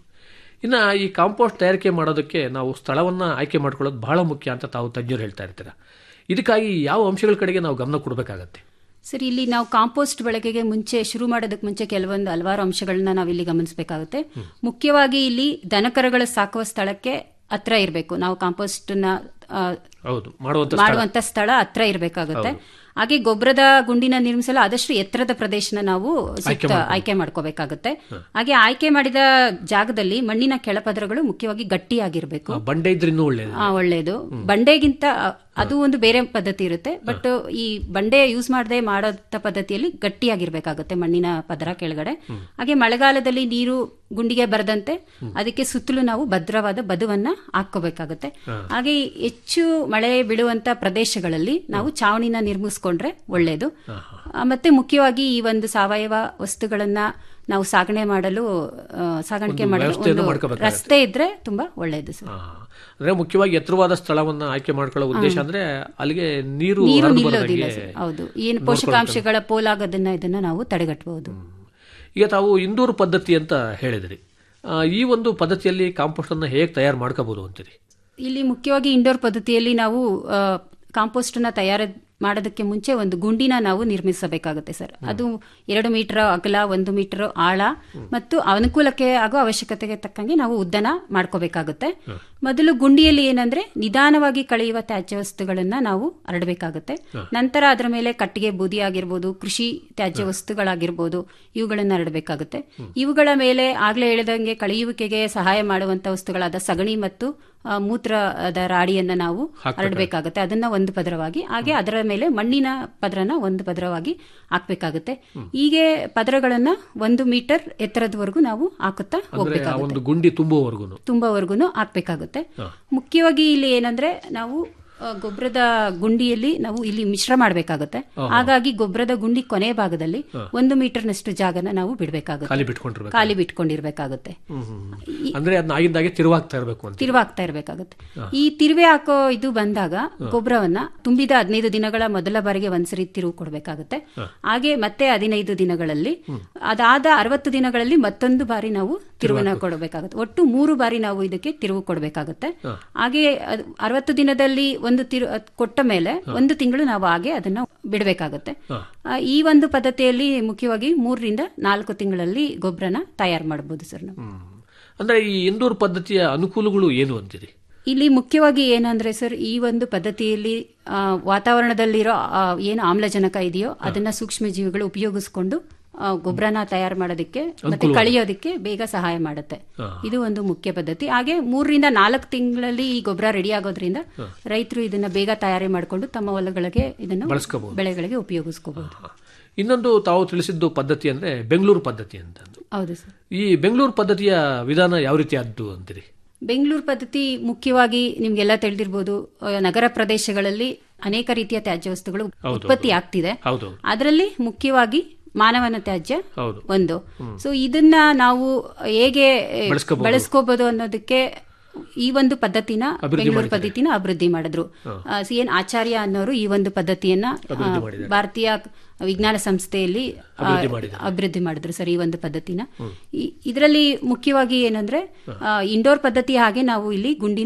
ಇನ್ನ ಈ ಕಾಂಪೋಸ್ಟ್ ತಯಾರಿಕೆ ಮಾಡೋದಕ್ಕೆ ನಾವು ಸ್ಥಳವನ್ನ ಆಯ್ಕೆ ಮಾಡ್ಕೊಳ್ಳೋದು ಬಹಳ ಮುಖ್ಯ ಅಂತ ತಾವು ತಜ್ಞರು ಹೇಳ್ತಾ ಇರ್ತೀರ ಇದಕ್ಕಾಗಿ ಯಾವ ಅಂಶಗಳ ಕಡೆಗೆ ನಾವು ಗಮನ ಕೊಡಬೇಕಾಗತ್ತೆ ಸರಿ ಇಲ್ಲಿ ನಾವು ಕಾಂಪೋಸ್ಟ್ ಬಳಕೆಗೆ ಮುಂಚೆ ಶುರು ಮಾಡೋದಕ್ಕೆ ಮುಂಚೆ ಕೆಲವೊಂದು ಹಲವಾರು ಅಂಶಗಳನ್ನ ನಾವಿಲ್ಲಿ ಗಮನಿಸಬೇಕಾಗುತ್ತೆ ಮುಖ್ಯವಾಗಿ ಇಲ್ಲಿ ದನಕರುಗಳು ಸಾಕುವ ಸ್ಥಳಕ್ಕೆ ಹತ್ರ ಇರಬೇಕು ನಾವು ಕಾಂಪೋಸ್ಟ್ ನ ಆ, ಹೌದು ಮಾಡುವಂತ ಸ್ಥಳ. ಮಾಡುವಂತ ಸ್ಥಳ ಹತ್ರ ಇರಬೇಕಾಗುತ್ತೆ ಹಾಗೆ ಗೊಬ್ಬರದ ಗುಂಡಿನ ನಿರ್ಮಿಸಲು ಆದಷ್ಟು ಎತ್ತರದ ಪ್ರದೇಶನ ನಾವು ಸುತ್ತ ಆಯ್ಕೆ ಮಾಡ್ಕೋಬೇಕಾಗುತ್ತೆ ಹಾಗೆ ಆಯ್ಕೆ ಮಾಡಿದ ಜಾಗದಲ್ಲಿ ಮಣ್ಣಿನ ಕೆಳಪದರಗಳು ಮುಖ್ಯವಾಗಿ ಗಟ್ಟಿಯಾಗಿರ್ಬೇಕು ಆ, ಬಂಡೆ ಇದ್ರೆ ಇನ್ನೂ ಒಳ್ಳೇದು ಆ, ಒಳ್ಳೇದು ಬಂಡೆಗಿಂತ ಅ, ಅದು ಒಂದು ಬೇರೆ ಪದ್ಧತಿ ಇರುತ್ತೆ ಬಟ್ ಈ ಬಂಡೆ ಯೂಸ್ ಮಾಡದೆ ಮಾಡೋಂಥ ಪದ್ಧತಿಯಲ್ಲಿ ಗಟ್ಟಿಯಾಗಿರ್ಬೇಕಾಗುತ್ತೆ ಮಣ್ಣಿನ ಪದರ ಕೆಳಗಡೆ ಹಾಗೆ ಮಳೆಗಾಲದಲ್ಲಿ ನೀರು ಗುಂಡಿಗೆ ಬರದಂತೆ ಅದಕ್ಕೆ ಸುತ್ತಲೂ ನಾವು ಭದ್ರವಾದ ಬದುವನ್ನ ಹಾಕೋಬೇಕಾಗುತ್ತೆ ಹಾಗೆ ಹೆಚ್ಚು ಮಳೆ ಬೀಳುವಂತ ಪ್ರದೇಶಗಳಲ್ಲಿ ನಾವು ಚಾವಣಿನ ನಿರ್ಮಿಸ್ಕೊಂಡ್ರೆ ಒಳ್ಳೇದು ಆ, ಮತ್ತೆ ಮುಖ್ಯವಾಗಿ ಈ ಒಂದು ಸಾವಯವ ವಸ್ತುಗಳನ್ನ ನಾವು ಸಾಗಣೆ ಮಾಡಲು ಆ, ಸಾಗಾಣಿಕೆ ಒಂದು ಮಾಡಲು ವ್ಯವಸ್ಥೆಯನ್ನು ಒಂದು ಮಾಡ್ಕೋಬೇಕಾಗತ್ತೆ. ರಸ್ತೆ ಇದ್ರೆ ತುಂಬಾ ಒಳ್ಳೇದು ಸರ್ ಆ, ಅಂದ್ರೆ ಮುಖ್ಯವಾಗಿ ಎತ್ತರವಾದ ಸ್ಥಳವನ್ನ ಆಯ್ಕೆ ಮಾಡ್ಕೊಳ್ಳೋ ಉದ್ದೇಶ ಅಂದ್ರೆ ಅಲ್ಲಿಗೆ ನೀರು ನೀರು ಹರಿದು ನಿಲ್ಲೋದಿಲ್ಲ ಬರದಂಗೆ ಸರ್ ಹೌದು ಏನು ಪೋಷಕಾಂಶಗಳ ಪೋಲಾಗೋದನ್ನ ಇದನ್ನ ನಾವು ತಡೆಗಟ್ಟಬಹುದು ಈಗ ತಾವು ಇಂದೂರು ಪದ್ಧತಿ ಅಂತ ಹೇಳಿದ್ರಿ ಆ, ಈ ಒಂದು ಪದ್ಧತಿಯಲ್ಲಿ ಕಾಂಪೋಸ್ಟ್ ಅನ್ನ ಹೇಗೆ ತಯಾರು ಮಾಡ್ಕೋಬಹುದು ಅಂತೀರಿ ಇಲ್ಲಿ ಮುಖ್ಯವಾಗಿ ಇಂಡೋರ್ ಪದ್ಧತಿಯಲ್ಲಿ ನಾವು ಕಾಂಪೋಸ್ಟ್ ನ ತಯಾರ ಮಾಡೋದಕ್ಕೆ ಮುಂಚೆ ಒಂದು ಗುಂಡಿನ ನಾವು ನಿರ್ಮಿಸಬೇಕಾಗುತ್ತೆ ಸರ್ ಅದು ಎರಡು ಮೀಟರ್ ಅಗಲ ಒಂದು ಮೀಟರ್ ಆಳ ಮತ್ತು ಅನುಕೂಲಕ್ಕೆ ಆಗೋ ಅವಶ್ಯಕತೆಗೆ ತಕ್ಕಂಗೆ ನಾವು ಉದ್ದನ ಮಾಡ್ಕೋಬೇಕಾಗುತ್ತೆ ಮೊದಲು ಗುಂಡಿಯಲ್ಲಿ ಏನಂದ್ರೆ ನಿಧಾನವಾಗಿ ಕಳೆಯುವ ತ್ಯಾಜ್ಯ ವಸ್ತುಗಳನ್ನ ನಾವು ಹರಡಬೇಕಾಗುತ್ತೆ ನಂತರ ಅದರ ಮೇಲೆ ಕಟ್ಟಿಗೆ ಬೂದಿ ಆಗಿರ್ಬೋದು ಕೃಷಿ ತ್ಯಾಜ್ಯ ವಸ್ತುಗಳಾಗಿರ್ಬೋದು ಇವುಗಳನ್ನ ಹರಡಬೇಕಾಗುತ್ತೆ ಇವುಗಳ ಮೇಲೆ ಆಗ್ಲೇ ಹೇಳಿದಂಗೆ ಕಳೆಯುವಿಕೆಗೆ ಸಹಾಯ ಮಾಡುವಂತ ವಸ್ತುಗಳಾದ ಸಗಣಿ ಮತ್ತು ಆ, ಮೂತ್ರದ ರಾಡಿಯನ್ನ ನಾವು ಹರಡಬೇಕಾಗುತ್ತೆ ಅದನ್ನ ಒಂದು ಪದರವಾಗಿ ಹಾಗೆ ಅದರ ಮೇಲೆ ಮಣ್ಣಿನ ಪದರನ ಒಂದು ಪದರವಾಗಿ ಹಾಕ್ಬೇಕಾಗುತ್ತೆ ಹೀಗೆ ಪದರಗಳನ್ನ ಒಂದು ಮೀಟರ್ ಎತ್ತರದವರೆಗೂ ನಾವು ಹಾಕುತ್ತಾ ಅಂದ್ರೆ ಆ ಹೋಗ್ಬೇಕಾಗುತ್ತೆ ಒಂದು ಗುಂಡಿ ತುಂಬುವವರೆಗೂ ತುಂಬಾವರೆಗೂ ಹಾಕ್ಬೇಕಾಗುತ್ತೆ ಮುಖ್ಯವಾಗಿ ಇಲ್ಲಿ ಏನಂದ್ರೆ ನಾವು ಆ, ಗೊಬ್ಬರದ ಗುಂಡಿಯಲ್ಲಿ ನಾವು ಇಲ್ಲಿ ಮಿಶ್ರ ಮಾಡಬೇಕಾಗುತ್ತೆ ಹಾಗಾಗಿ ಗೊಬ್ಬರದ ಗುಂಡಿ ಕೊನೆ ಭಾಗದಲ್ಲಿ ಒಂದು ಮೀಟರ್ನಷ್ಟು ಜಾಗನ ನಾವು ಬಿಡಬೇಕಾಗುತ್ತೆ ಖಾಲಿ ಬಿಟ್ಕೊಂಡಿರ್ಬೇಕು ಖಾಲಿ ಬಿಟ್ಕೊಂಡಿರ್ಬೇಕಾಗುತ್ತೆ ಹ್ಮ್, ಹ್ಮ್. ಅಂದ್ರೆ ಅದನ್ನ ಆಗಿದ್ದಾಗೆ ತಿರುವಾಗ್ತಾ ಇರಬೇಕು ಅಂತ ತಿರುವಾಗ್ತಾ ಇರಬೇಕಾಗುತ್ತೆ ಈ ತಿರುವೆ ಹಾಕೋ ಇದು ಬಂದಾಗ ಗೊಬ್ಬರವನ್ನ ತುಂಬಿದ ಹದಿನೈದು ದಿನಗಳ ಮೊದಲ ಬಾರಿಗೆ ಒಂದ್ಸರಿ ತಿರುವು ಕೊಡಬೇಕಾಗುತ್ತೆ ಹಾಗೆ ಮತ್ತೆ ಹದಿನೈದು ದಿನಗಳಲ್ಲಿ ಅದಾದ ಅರವತ್ತು ದಿನಗಳಲ್ಲಿ ಮತ್ತೊಂದು ಬಾರಿ ನಾವು ತಿರುವನ್ನ ಕೊಡಬೇಕಾಗುತ್ತೆ ಒಟ್ಟು ಮೂರು ಬಾರಿ ನಾವು ಇದಕ್ಕೆ ತಿರುವು ಕೊಡಬೇಕಾಗುತ್ತೆ ಹಾಗೆ ಅದ್- ಅರವತ್ತು ದಿನದಲ್ಲಿ ಒಂದು ತಿರು ಅದ್ ಕೊಟ್ಟ ಮೇಲೆ ಒಂದು ತಿಂಗಳು ನಾವು ಹಾಗೆ ಅದನ್ನ ಬಿಡಬೇಕಾಗುತ್ತೆ ಆ, ಈ ಒಂದು ಪದ್ಧತಿಯಲ್ಲಿ ಮುಖ್ಯವಾಗಿ ಮೂರರಿಂದ ನಾಲ್ಕು ತಿಂಗಳಲ್ಲಿ ಗೊಬ್ಬರನ ತಯಾರು ಮಾಡಬಹುದು ಸರ್ ನಾವು ಅಂದ್ರೆ ಈ ಇಂದೂರು ಪದ್ಧತಿಯ ಅನುಕೂಲಗಳು ಏನು ಅಂತೀರಿ ಇಲ್ಲಿ ಮುಖ್ಯವಾಗಿ ಏನಂದ್ರೆ ಸರ್ ಈ ಒಂದು ಪದ್ಧತಿಯಲ್ಲಿ ಆ, ವಾತಾವರಣದಲ್ಲಿರೋ ಆ, ಏನು ಆಮ್ಲಜನಕ ಇದೆಯೋ ಅದನ್ನ ಸೂಕ್ಷ್ಮ ಜೀವಿಗಳು ಉಪಯೋಗಿಸ್ಕೊಂಡು ಆ, ಗೊಬ್ಬರನ ತಯಾರು ಮಾಡೋದಕ್ಕೆ ಮತ್ತೆ ಕಳಿಯೋದಕ್ಕೆ ಬೇಗ ಸಹಾಯ ಮಾಡುತ್ತೆ ಇದು ಒಂದು ಮುಖ್ಯ ಪದ್ಧತಿ ಹಾಗೆ ಮೂರರಿಂದ ನಾಲ್ಕು ತಿಂಗಳಲ್ಲಿ ಈ ಗೊಬ್ಬರ ರೆಡಿ ಆಗೋದ್ರಿಂದ ರೈತರು ಇದನ್ನ ಬೇಗ ತಯಾರಿ ಮಾಡಿಕೊಂಡು ತಮ್ಮ ಹೊಲಗಳಿಗೆ ಇದನ್ನು ಬಳಸ್ಕೋಬಹುದು. ಬೆಳೆಗಳಿಗೆ ಉಪಯೋಗಿಸ್ಕೋಬಹುದು ಇನ್ನೊಂದು ತಾವು ತಿಳಿಸಿದ್ದು ಪದ್ಧತಿ ಅಂದ್ರೆ ಬೆಂಗಳೂರು ಪದ್ಧತಿ ಅಂತ ಹೌದು ಸರ್ ಈ ಬೆಂಗಳೂರು ಪದ್ಧತಿಯ ವಿಧಾನ ಯಾವ ರೀತಿ ಆದ್ದು ಅಂತೀರಿ ಬೆಂಗಳೂರು ಪದ್ಧತಿ ಮುಖ್ಯವಾಗಿ ನಿಮ್ಗೆಲ್ಲ ತಿಳಿದಿರ್ಬೋದು ಆ, ನಗರ ಪ್ರದೇಶಗಳಲ್ಲಿ ಅನೇಕ ರೀತಿಯ ತ್ಯಾಜ್ಯ ವಸ್ತುಗಳು ಉತ್ಪತ್ತಿ ಆಗ್ತಿದೆ ಹೌದು ಅದರಲ್ಲಿ ಮುಖ್ಯವಾಗಿ ಮಾನವನ ತ್ಯಾಜ್ಯ ಹೌದು ಒಂದು ಸೊ ಇದನ್ನ ನಾವು ಹೇಗೆ ಬಳಸ್ಕೋಬಹುದು. ಬಳಸ್ಕೋಬಹುದು ಅನ್ನೋದಕ್ಕೆ ಈ ಒಂದು ಪದ್ಧತಿನ ಅಭಿವೃದ್ಧಿ ಬೆಂಗಳೂರು ಮಾಡಿದ್ದಾರೆ. ಪದ್ಧತಿನ ಅಭಿವೃದ್ಧಿ ಮಾಡಿದ್ರು ಸಿ ಎನ್ ಆಚಾರ್ಯ ಅನ್ನೋರು ಈ ಒಂದು ಪದ್ಧತಿಯನ್ನ ಆ, ಅಭಿವೃದ್ಧಿ ಮಾಡಿದ್ದಾರೆ. ಭಾರತೀಯ ವಿಜ್ಞಾನ ಸಂಸ್ಥೆಯಲ್ಲಿ ಆ, ಅಭಿವೃದ್ಧಿ ಮಾಡಿದ್ದಾರೆ. ಅಭಿವೃದ್ಧಿ ಮಾಡಿದ್ರು ಸರ್ ಈ ಒಂದು ಪದ್ಧತಿನ ಇದರಲ್ಲಿ ಮುಖ್ಯವಾಗಿ ಏನಂದ್ರೆ ಆ, ಇಂಡೋರ್ ಪದ್ಧತಿ ಹಾಗೆ ನಾವು ಇಲ್ಲಿ ಗುಂಡಿನ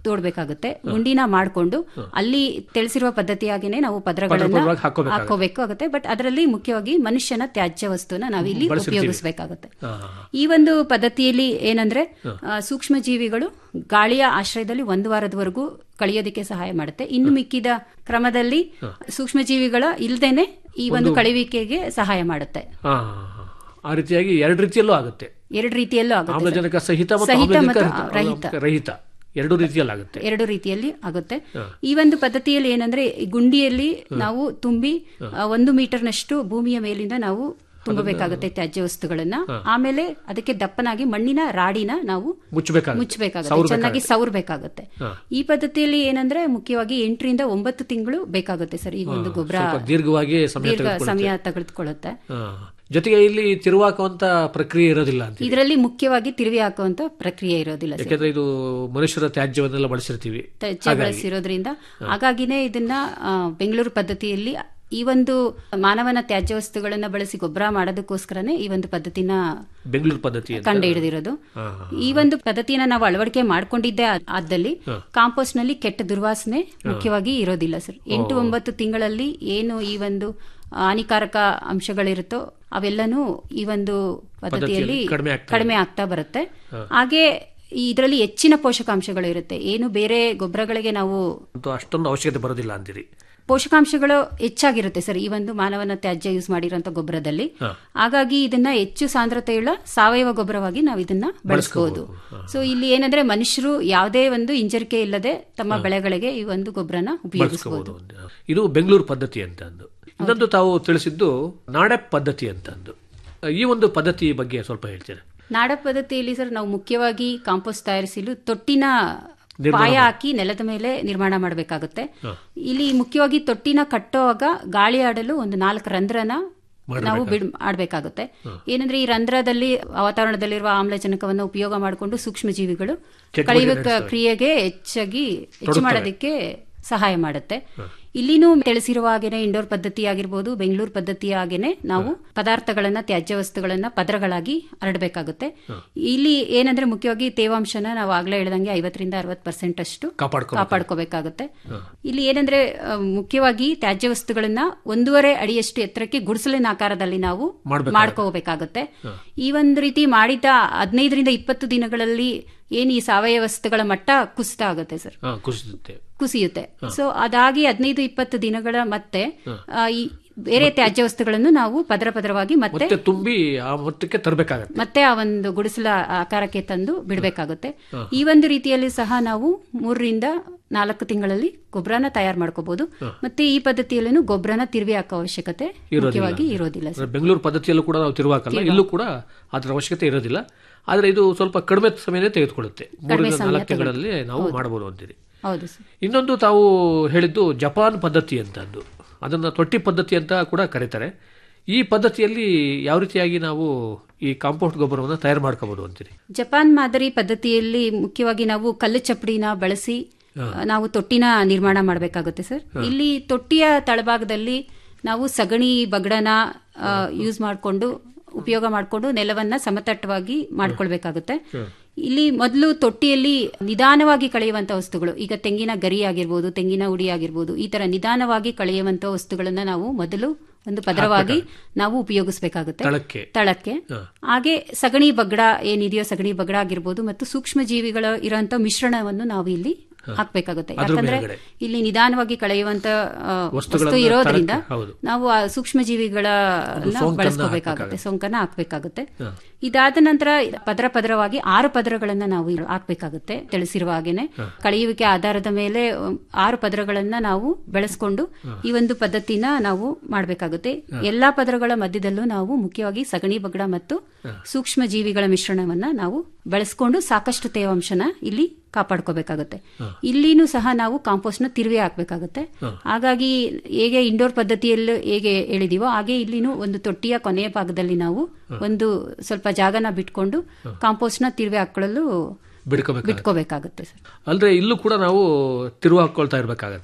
ತೋಡ್ಬೇಕಾಗುತ್ತೆ ಗುಂಡಿನ ಮಾಡ್ಕೊಂಡು ಅಲ್ಲಿ ತಿಳಿಸಿರುವ ಪದ್ಧತಿಯಾಗಿನೇ ನಾವು ಪದರಗಳನ್ನ ಪದರವಾಗಿ ಹಾಕ್ಕೋಬೇಕಾಗುತ್ತೆ. ಹಾಕೋಬೇಕಾಗುತ್ತೆ ಬಟ್ ಅದರಲ್ಲಿ ಮುಖ್ಯವಾಗಿ ಮನುಷ್ಯನ ತ್ಯಾಜ್ಯ ವಸ್ತುನ ನಾವಿಲ್ಲಿ ಬಳಸಿರ್ತೀವಿ. ಉಪಯೋಗಿಸಬೇಕಾಗುತ್ತೆ ಹಾ, ಹಾ, ಹಾ. ಈ ಒಂದು ಪದ್ಧತಿಯಲ್ಲಿ ಏನಂದ್ರೆ ಆ, ಸೂಕ್ಷ್ಮ ಜೀವಿಗಳು ಗಾಳಿಯ ಆಶ್ರಯದಲ್ಲಿ ಒಂದು ವಾರದವರೆಗೂ ಕಳಿಯೋದಕ್ಕೆ ಸಹಾಯ ಮಾಡುತ್ತೆ ಇನ್ನು ಮಿಕ್ಕಿದ ಕ್ರಮದಲ್ಲಿ ಸೂಕ್ಷ್ಮ ಜೀವಿಗಳ ಇಲ್ದೇನೆ ಈ ಒಂದು ಒಂದು- ಕಳಿವಿಕೆಗೆ ಸಹಾಯ ಮಾಡುತ್ತೆ ಹಾ, ಹಾ, ಹಾ. ಆ ರೀತಿಯಾಗಿ ಎರಡು ರೀತಿಯಲ್ಲೂ ಆಗುತ್ತೆ ಎರಡು ರೀತಿಯಲ್ಲೂ ಆಗುತ್ತೆ ಸರ್. ಆಮ್ಲಜನಕ ಸಹಿತ ಮತ್ತು ಸಹಿತ ಆಮ್ಲಜನಕ ಮತ್ತು ರಹಿತ ರಹಿತ ಎರಡು ರೀತಿಯಲ್ಲಿ ಆಗುತ್ತೆ ಎರಡು ರೀತಿಯಲ್ಲಿ ಆಗುತ್ತೆ ಹಾ. ಈ ಒಂದು ಪದ್ಧತಿಯಲ್ಲಿ ಏನಂದ್ರೆ ಈ ಗುಂಡಿಯಲ್ಲಿ ನಾವು ತುಂಬಿ ಆ, ಒಂದು ಮೀಟರ್ನಷ್ಟು ಭೂಮಿಯ ಮೇಲಿಂದ ನಾವು ತುಂಬಬೇಕಾಗುತ್ತೆ ತ್ಯಾಜ್ಯ ವಸ್ತುಗಳನ್ನ ಹಾ. ಆಮೇಲೆ ಅದಕ್ಕೆ ದಪ್ಪನಾಗಿ ಮಣ್ಣಿನ ರಾಡಿನ ನಾವು ಮುಚ್ಚಬೇಕಾಗುತ್ತೆ ಮುಚ್ಚಬೇಕಾಗುತ್ತೆ ಸವರ್ಬೇಕಾಗುತ್ತೆ. ಚೆನ್ನಾಗಿ ಸೌರ್ಬೇಕಾಗುತ್ತೆ ಹಾ. ಈ ಪದ್ಧತಿಯಲ್ಲಿ ಏನಂದ್ರೆ ಮುಖ್ಯವಾಗಿ ಎಂಟರಿಂದ ಒಂಬತ್ತು ತಿಂಗಳು ಬೇಕಾಗುತ್ತೆ ಸರ್ ಈ ಒಂದು ಹಾ, ಗೊಬ್ಬರ ಸ್ವಲ್ಪ ದೀರ್ಘವಾಗಿ ಸಮಯ ದೀರ್ಘ ತೆಗೆದುಕೊಳ್ಳುತ್ತೆ. ಸಮಯ ತೆಗೆದುಕೊಳ್ಳುತ್ತೆ ಹಾ. ಜೊತೆಗೆ ಇಲ್ಲಿ ತಿರುವಾಕುವಂತ ಪ್ರಕ್ರಿಯೆ ಇರೋದಿಲ್ಲ ಅಂತ ಇದರಲ್ಲಿ ಮುಖ್ಯವಾಗಿ ತಿರುವಿ ಹಾಕುವಂತ ಪ್ರಕ್ರಿಯೆ ಇರೋದಿಲ್ಲ ಸರ್ ಯಾಕೆಂದ್ರೆ ಇದು ಮನುಷ್ಯರ ತ್ಯಾಜ್ಯವನ್ನೆಲ್ಲ ಬಳಸಿರ್ತೀವಿ ತ್ಯಾಜ್ಯ ಹಾಗಾಗಿ. ಬಳಸಿರೋದ್ರಿಂದ ಹಾಗಾಗಿನೇ ಇದನ್ನ ಆ, ಬೆಂಗಳೂರು ಪದ್ಧತಿಯಲ್ಲಿ ಈ ಒಂದು ಮಾನವನ ತ್ಯಾಜ್ಯ ವಸ್ತುಗಳನ್ನ ಬಳಸಿ ಗೊಬ್ಬರ ಮಾಡೋದಕ್ಕೋಸ್ಕರನೇ ಈ ಒಂದು ಪದ್ಧತಿನ ಬೆಂಗಳೂರು ಪದ್ಧತಿ ಅಂತ. ಕಂಡು ಹಿಡಿದಿರೋದು ಹಾ, ಹಾ. ಈ ಒಂದು ಪದ್ಧತಿನ ನಾವು ಅಳವಡಿಕೆ ಮಾಡ್ಕೊಂಡಿದ್ದೇ ಆದ್- ಆದಲ್ಲಿ ಹಾ. ಕಾಂಪೋಸ್ಟ್ ನಲ್ಲಿ ಕೆಟ್ಟ ದುರ್ವಾಸನೆ ಹಾ. ಮುಖ್ಯವಾಗಿ ಇರೋದಿಲ್ಲ ಸರ್ ಎಂಟು ಓ. ಒಂಬತ್ತು ತಿಂಗಳಲ್ಲಿ ಏನು ಈ ಒಂದು ಹಾನಿಕಾರಕ ಅಂಶಗಳಿರುತ್ತೋ ಅವೆಲ್ಲನೂ ಈ ಒಂದು ಪದ್ಧತಿಯಲ್ಲಿ ಕಡಿಮೆ ಆಗ್ತದೆ. ಕಡಿಮೆ ಆಗ್ತಾ ಬರುತ್ತೆ ಹಾ. ಹಾಗೆ ಇದರಲ್ಲಿ ಹೆಚ್ಚಿನ ಪೋಷಕಾಂಶಗಳು ಇರುತ್ತೆ ಏನು ಬೇರೆ ಗೊಬ್ಬರಗಳಿಗೆ ನಾವು ಅಂತೂ ಅಷ್ಟೊಂದು ಅವಶ್ಯಕತೆ ಬರೋದಿಲ್ಲ ಅಂತೀರಿ ಪೋಷಕಾಂಶಗಳು ಹೆಚ್ಚಾಗಿರುತ್ತೆ ಸರ್ ಈ ಒಂದು ಮಾನವನ ತ್ಯಾಜ್ಯ ಯೂಸ್ ಮಾಡಿರೋಂಥ ಗೊಬ್ಬರದಲ್ಲಿ ಹಾ. ಹಾಗಾಗಿ ಇದನ್ನ ಹೆಚ್ಚು ಸಾಂದ್ರತೆಯುಳ್ಳ ಸಾವಯವ ಗೊಬ್ಬರವಾಗಿ ನಾವು ಇದನ್ನ ಬಳಸಬಹುದು ಸೊ ಇಲ್ಲಿ ಏನಂದ್ರೆ ಮನುಷ್ಯರು ಯಾವುದೇ ಒಂದು ಹಿಂಜರಿಕೆ ಇಲ್ಲದೆ ತಮ್ಮ ಬೆಳೆಗಳಿಗೆ ಈ ಒಂದು ಗೊಬ್ಬರನ ಉಪಯೋಗಿಸಬಹುದು ಬಳಸ್ಕೋಬಹುದು ಇದು ಬೆಂಗಳೂರು ಪದ್ಧತಿ ಅಂತ ಅಂದು ಇನ್ನೊಂದು ತಾವು ತಿಳಿಸಿದ್ದು ನಾಡೆಪ್ ಪದ್ಧತಿ ಅಂತ ಅಂದು ಈ ಒಂದು ಪದ್ಧತಿ ಬಗ್ಗೆ ಸ್ವಲ್ಪ ಹೇಳ್ತೀರಾ ನಾಡ ಪದ್ಧತಿಯಲ್ಲಿ ಸರ್ ನಾವು ಮುಖ್ಯವಾಗಿ ಕಾಂಪೋಸ್ಟ್ ತಯಾರಿಸಲು ತೊಟ್ಟಿನ ನಿರ್ಮಾಣ ಪಾಯ ಮಾಡಿ. ಹಾಕಿ ನೆಲದ ಮೇಲೆ ನಿರ್ಮಾಣ ಮಾಡಬೇಕಾಗುತ್ತೆ ಹಾ. ಇಲ್ಲಿ ಮುಖ್ಯವಾಗಿ ತೊಟ್ಟಿನ ಕಟ್ಟುವಾಗ ಗಾಳಿ ಆಡಲು ಒಂದು ನಾಲ್ಕು ರಂಧ್ರನ ನಾವು ಮಾಡ್ಬೇಕಾಗುತ್ತೆ. ಬಿಡ್ ಆಡ್ಬೇಕಾಗುತ್ತೆ ಏನಂದ್ರೆ ಈ ರಂಧ್ರದಲ್ಲಿ ವಾತಾವರಣದಲ್ಲಿರುವ ಆಮ್ಲಜನಕವನ್ನು ಉಪಯೋಗ ಮಾಡಿಕೊಂಡು ಸೂಕ್ಷ್ಮ ಜೀವಿಗಳು ಚಟುವಟಿಕೆ ಕಳಿವ ನಡೆಸ್ತವೆ. ಕ್ರಿಯೆಗೆ ಹೆಚ್ಚಾಗಿ ಹೆಚ್ಚು ತೊಡಗ್ತವೆ. ಮಾಡೋದಕ್ಕೆ ಸಹಾಯ ಮಾಡುತ್ತೆ ಇಲ್ಲಿನೂ ತಿಳಿಸಿರುವ ಹಾಗೇನೆ ಇಂಡೋರ್ ಪದ್ಧತಿ ಆಗಿರ್ಬೋದು ಬೆಂಗಳೂರು ಪದ್ಧತಿ ಹಾಗೇನೆ ನಾವು ಪದಾರ್ಥಗಳನ್ನ ತ್ಯಾಜ್ಯ ವಸ್ತುಗಳನ್ನ ಪದರಗಳಾಗಿ ಹರಡಬೇಕಾಗುತ್ತೆ ಇಲ್ಲಿ ಏನಂದ್ರೆ ಮುಖ್ಯವಾಗಿ ತೇವಾಂಶನ ನಾವು ಆಗ್ಲೇ ಹೇಳ್ದಂಗೆ ಐವತ್ತರಿಂದ ಅರವತ್ತು ಪರ್ಸೆಂಟ್ ಅಷ್ಟು ಕಾಪಾಡ್ಕೊಬೇಕು. ಕಾಪಾಡ್ಕೋಬೇಕಾಗುತ್ತೆ ಹಾ. ಇಲ್ಲಿ ಏನಂದ್ರೆ ಆ, ಮುಖ್ಯವಾಗಿ ತ್ಯಾಜ್ಯ ವಸ್ತುಗಳನ್ನ ಒಂದೂವರೆ ಅಡಿಯಷ್ಟು ಎತ್ತರಕ್ಕೆ ಗುಡಿಸಲಿನ ಆಕಾರದಲ್ಲಿ ನಾವು ಮಾಡ್ಬೇಕಾಗುತ್ತೆ. ಮಾಡ್ಕೋಬೇಕಾಗುತ್ತೆ ಈ ಒಂದು ರೀತಿ ಮಾಡಿದ ಹದಿನೈದರಿಂದ ಇಪ್ಪತ್ತು ದಿನಗಳಲ್ಲಿ ಏನ್ ಈ ಸಾವಯವ ವಸ್ತುಗಳ ಮಟ್ಟ ಕುಸಿತ ಆಗುತ್ತೆ ಸರ್ ಹಾ ಕುಸಿದುತ್ತೆ ಕುಸಿಯುತ್ತೆ ಹಾ. ಸೊ ಅದಾಗಿ ಹದಿನೈದು ಇಪ್ಪತ್ತು ದಿನಗಳ ಮತ್ತೆ ಹಾ. ಆ, ಈ ಬೇರೆ ತ್ಯಾಜ್ಯ ವಸ್ತುಗಳನ್ನು ನಾವು ಪದರ ಪದರವಾಗಿ ಮತ್ತೆ ಮತ್ತೆ ತುಂಬಿ ಆ ಮೊತ್ತಕ್ಕೆ ತರಬೇಕಾಗತ್ತೆ ಮತ್ತೆ ಆ ಒಂದು ಗುಡಿಸಲ ಆಕಾರಕ್ಕೆ ತಂದು ಬಿಡಬೇಕಾಗುತ್ತೆ ಹಾ. ಈ ಒಂದು ರೀತಿಯಲ್ಲಿ ಸಹ ನಾವು ಮೂರರಿಂದ ನಾಲ್ಕು ತಿಂಗಳಲ್ಲಿ ಗೊಬ್ಬರನ ತಯಾರು ಮಾಡ್ಕೋಬಹುದು ಹಾ. ಮತ್ತೆ ಈ ಪದ್ಧತಿಯಲ್ಲೂ ಗೊಬ್ಬರನ ತಿರುವಿ ಹಾಕೋ ಅವಶ್ಯಕತೆ ಇರೋದಿಲ್ಲ ಮುಖ್ಯವಾಗಿ ಇರೋದಿಲ್ಲ ಸರ್ ಅಂದ್ರೆ ಬೆಂಗಳೂರು ಪದ್ಧತಿಯಲ್ಲೂ ಕೂಡ ನಾವು ತಿರುವಾಕಲ್ಲ ತಿರುವಾ- ಇಲ್ಲೂ ಕೂಡ ಅದರ ಅವಶ್ಯಕತೆ ಇರೋದಿಲ್ಲ ಆದ್ರೆ ಇದು ಸ್ವಲ್ಪ ಕಡಿಮೆ ಸಮಯನೇ ತೆಗೆದುಕೊಳ್ಳುತ್ತೆ ಮೂರರಿಂದ ಸಮಯ ನಾಲ್ಕು ತಿಂಗಳಲ್ಲಿ ತೆಗೆದು- ನಾವು ಹೌದು. ಮಾಡಬಹುದು ಅಂತೀರಿ ಹೌದು ಸರ್ ಇನ್ನೊಂದು ತಾವು ಹೇಳಿದ್ದು ಜಪಾನ್ ಪದ್ಧತಿ ಅಂತಂದು ಅದನ್ನ ತೊಟ್ಟಿ ಪದ್ಧತಿ ಅಂತ ಕೂಡ ಕರೀತಾರೆ ಈ ಪದ್ಧತಿಯಲ್ಲಿ ಯಾವ ರೀತಿಯಾಗಿ ನಾವು ಈ ಕಾಂಪೋಸ್ಟ್ ಗೊಬ್ಬರವನ್ನು ತಯಾರು ಮಾಡ್ಕೋಬಹುದು ಅಂತೀರಿ ಜಪಾನ್ ಮಾದರಿ ಪದ್ಧತಿಯಲ್ಲಿ ಮುಖ್ಯವಾಗಿ ನಾವು ಕಲ್ಲು ಚಪ್ಪಡಿನ ಬಳಸಿ ಹಾ. ಆ, ನಾವು ತೊಟ್ಟಿನ ನಿರ್ಮಾಣ ಮಾಡಬೇಕಾಗುತ್ತೆ ಸರ್ ಹಾ. ಇಲ್ಲಿ ತೊಟ್ಟಿಯ ತಳಭಾಗದಲ್ಲಿ ನಾವು ಸಗಣಿ ಬಗಡನ ಯೂಸ್ ಮಾಡಿಕೊಂಡು ಉಪಯೋಗ ಮಾಡಿಕೊಂಡು ನೆಲವನ್ನ ಸಮತಟ್ಟವಾಗಿ ಮಾಡ್ಕೊಳ್ಬೇಕಾಗುತ್ತೆ ಇಲ್ಲಿ ಮೊದಲು ತೊಟ್ಟಿಯಲ್ಲಿ ನಿಧಾನವಾಗಿ ಕಳೆಯುವಂತ ವಸ್ತುಗಳು ಈಗ ತೆಂಗಿನ ಗರಿ ಆಗಿರ್ಬೋದು ತೆಂಗಿನ ಉಡಿ ಆಗಿರ್ಬೋದು ಈ ತರ ನಿಧಾನವಾಗಿ ಕಳೆಯುವಂತ ವಸ್ತುಗಳನ್ನ ನಾವು ಮೊದಲು ಒಂದು ಪದರವಾಗಿ ನಾವು ಉಪಯೋಗಿಸಬೇಕಾಗುತ್ತೆ ತಳಕ್ಕೆ. ತಳಕ್ಕೆ ಹಾ. ಹಾಗೆ ಸಗಣಿ ಬಗ್ಗಡ ಏನಿದೆಯೋ ಸಗಣಿ ಬಗ್ಗಡ ಆಗಿರ್ಬೋದು ಮತ್ತು ಸೂಕ್ಷ್ಮ ಜೀವಿಗಳ ಇರೋಂಥ ಮಿಶ್ರಣವನ್ನು ನಾವು ಇಲ್ಲಿ ಹಾಕ್ಬೇಕಾಗುತ್ತೆ ಅದ್ರ ಯಾಕಂದ್ರೆ ಮೇಲ್ಗಡೆ. ಇಲ್ಲಿ ನಿಧಾನವಾಗಿ ಕಳೆಯುವಂತ ಆ, ವಸ್ತುಗಳನ್ನ ವಸ್ತು ಇರೋದ್ರಿಂದ ತಳಕ್ಕೆ, ಹೌದು. ನಾವು ಆ ಸೂಕ್ಷ್ಮ ಜೀವಿಗಳ ಒಂದು ಸೋಂಕನ್ನ ಬಳಸ್ಕೋಬೇಕಾಗುತ್ತೆ ಹಾಕ್ಬೇಕಾಗುತ್ತೆ. ಸೋಂಕನ್ನ ಹಾಕ್ಬೇಕಾಗುತ್ತೆ ಹಾ. ಇದಾದ ನಂತರ ಪದರ ಪದರವಾಗಿ ಆರು ಪದರಗಳನ್ನ ನಾವು ಇಲ್ಲಿ ಹಾಕ್ಬೇಕಾಗುತ್ತೆ ತಿಳಿಸಿರುವ ಹಾಗೇನೆ ಹಾ. ಕಳೆಯುವಿಕೆ ಆಧಾರದ ಮೇಲೆ ಉಮ್, ಆರು ಪದರಗಳನ್ನ ನಾವು ಬೆಳೆಸ್ಕೊಂಡು ಹಾ. ಈ ಒಂದು ಪದ್ಧತಿನ ನಾವು ಮಾಡಬೇಕಾಗುತ್ತೆ ಎಲ್ಲಾ ಪದರಗಳ ಮಧ್ಯದಲ್ಲೂ ನಾವು ಮುಖ್ಯವಾಗಿ ಸಗಣಿ ಬಗಡ ಮತ್ತು ಸೂಕ್ಷ್ಮ ಜೀವಿಗಳ ಮಿಶ್ರಣವನ್ನ ನಾವು ಬೆಳೆಸ್ಕೊಂಡು ಸಾಕಷ್ಟು ತೇವಾಂಶನ ಇಲ್ಲಿ ಕಾಪಾಡ್ಕೋಬೇಕಾಗುತ್ತೆ ಇಲ್ಲಿನೂ ಸಹ ನಾವು ಕಾಂಪೋಸ್ಟ್ ನ ತಿರುವಿ ಹಾಕ್ಬೇಕಾಗುತ್ತೆ ಹಾ. ಹಾಗಾಗಿ ಹೇಗೆ ಇಂಡೋರ್ ಪದ್ಧತಿಯಲ್ಲಿ ಹೇಗೆ ಹೇಳಿದೀವೋ ಹಾಗೆ ಇಲ್ಲಿನೂ ಒಂದು ತೊಟ್ಟಿಯ ಕೊನೆಯ ಭಾಗದಲ್ಲಿ ನಾವು ಒಂದು ಸ್ವಲ್ಪ ಜಾಗನ ಬಿಟ್ಕೊಂಡು ಕಾಂಪೋಸ್ಟ್ ನ ತಿರುವಿ ಹಾಕೊಳ್ಳಲು ಬಿಡ್ಕೋಬೇಕಾಗುತ್ತೆ ಬಿಟ್ಕೋಬೇಕಾಗುತ್ತೆ ಸರ್ ಅಂದ್ರೆ ಇಲ್ಲೂ ಕೂಡ ನಾವು ತಿರುವು ಹಾಕೊಳ್ತಾ ಇರ್ಬೇಕಾಗತ್ತೆ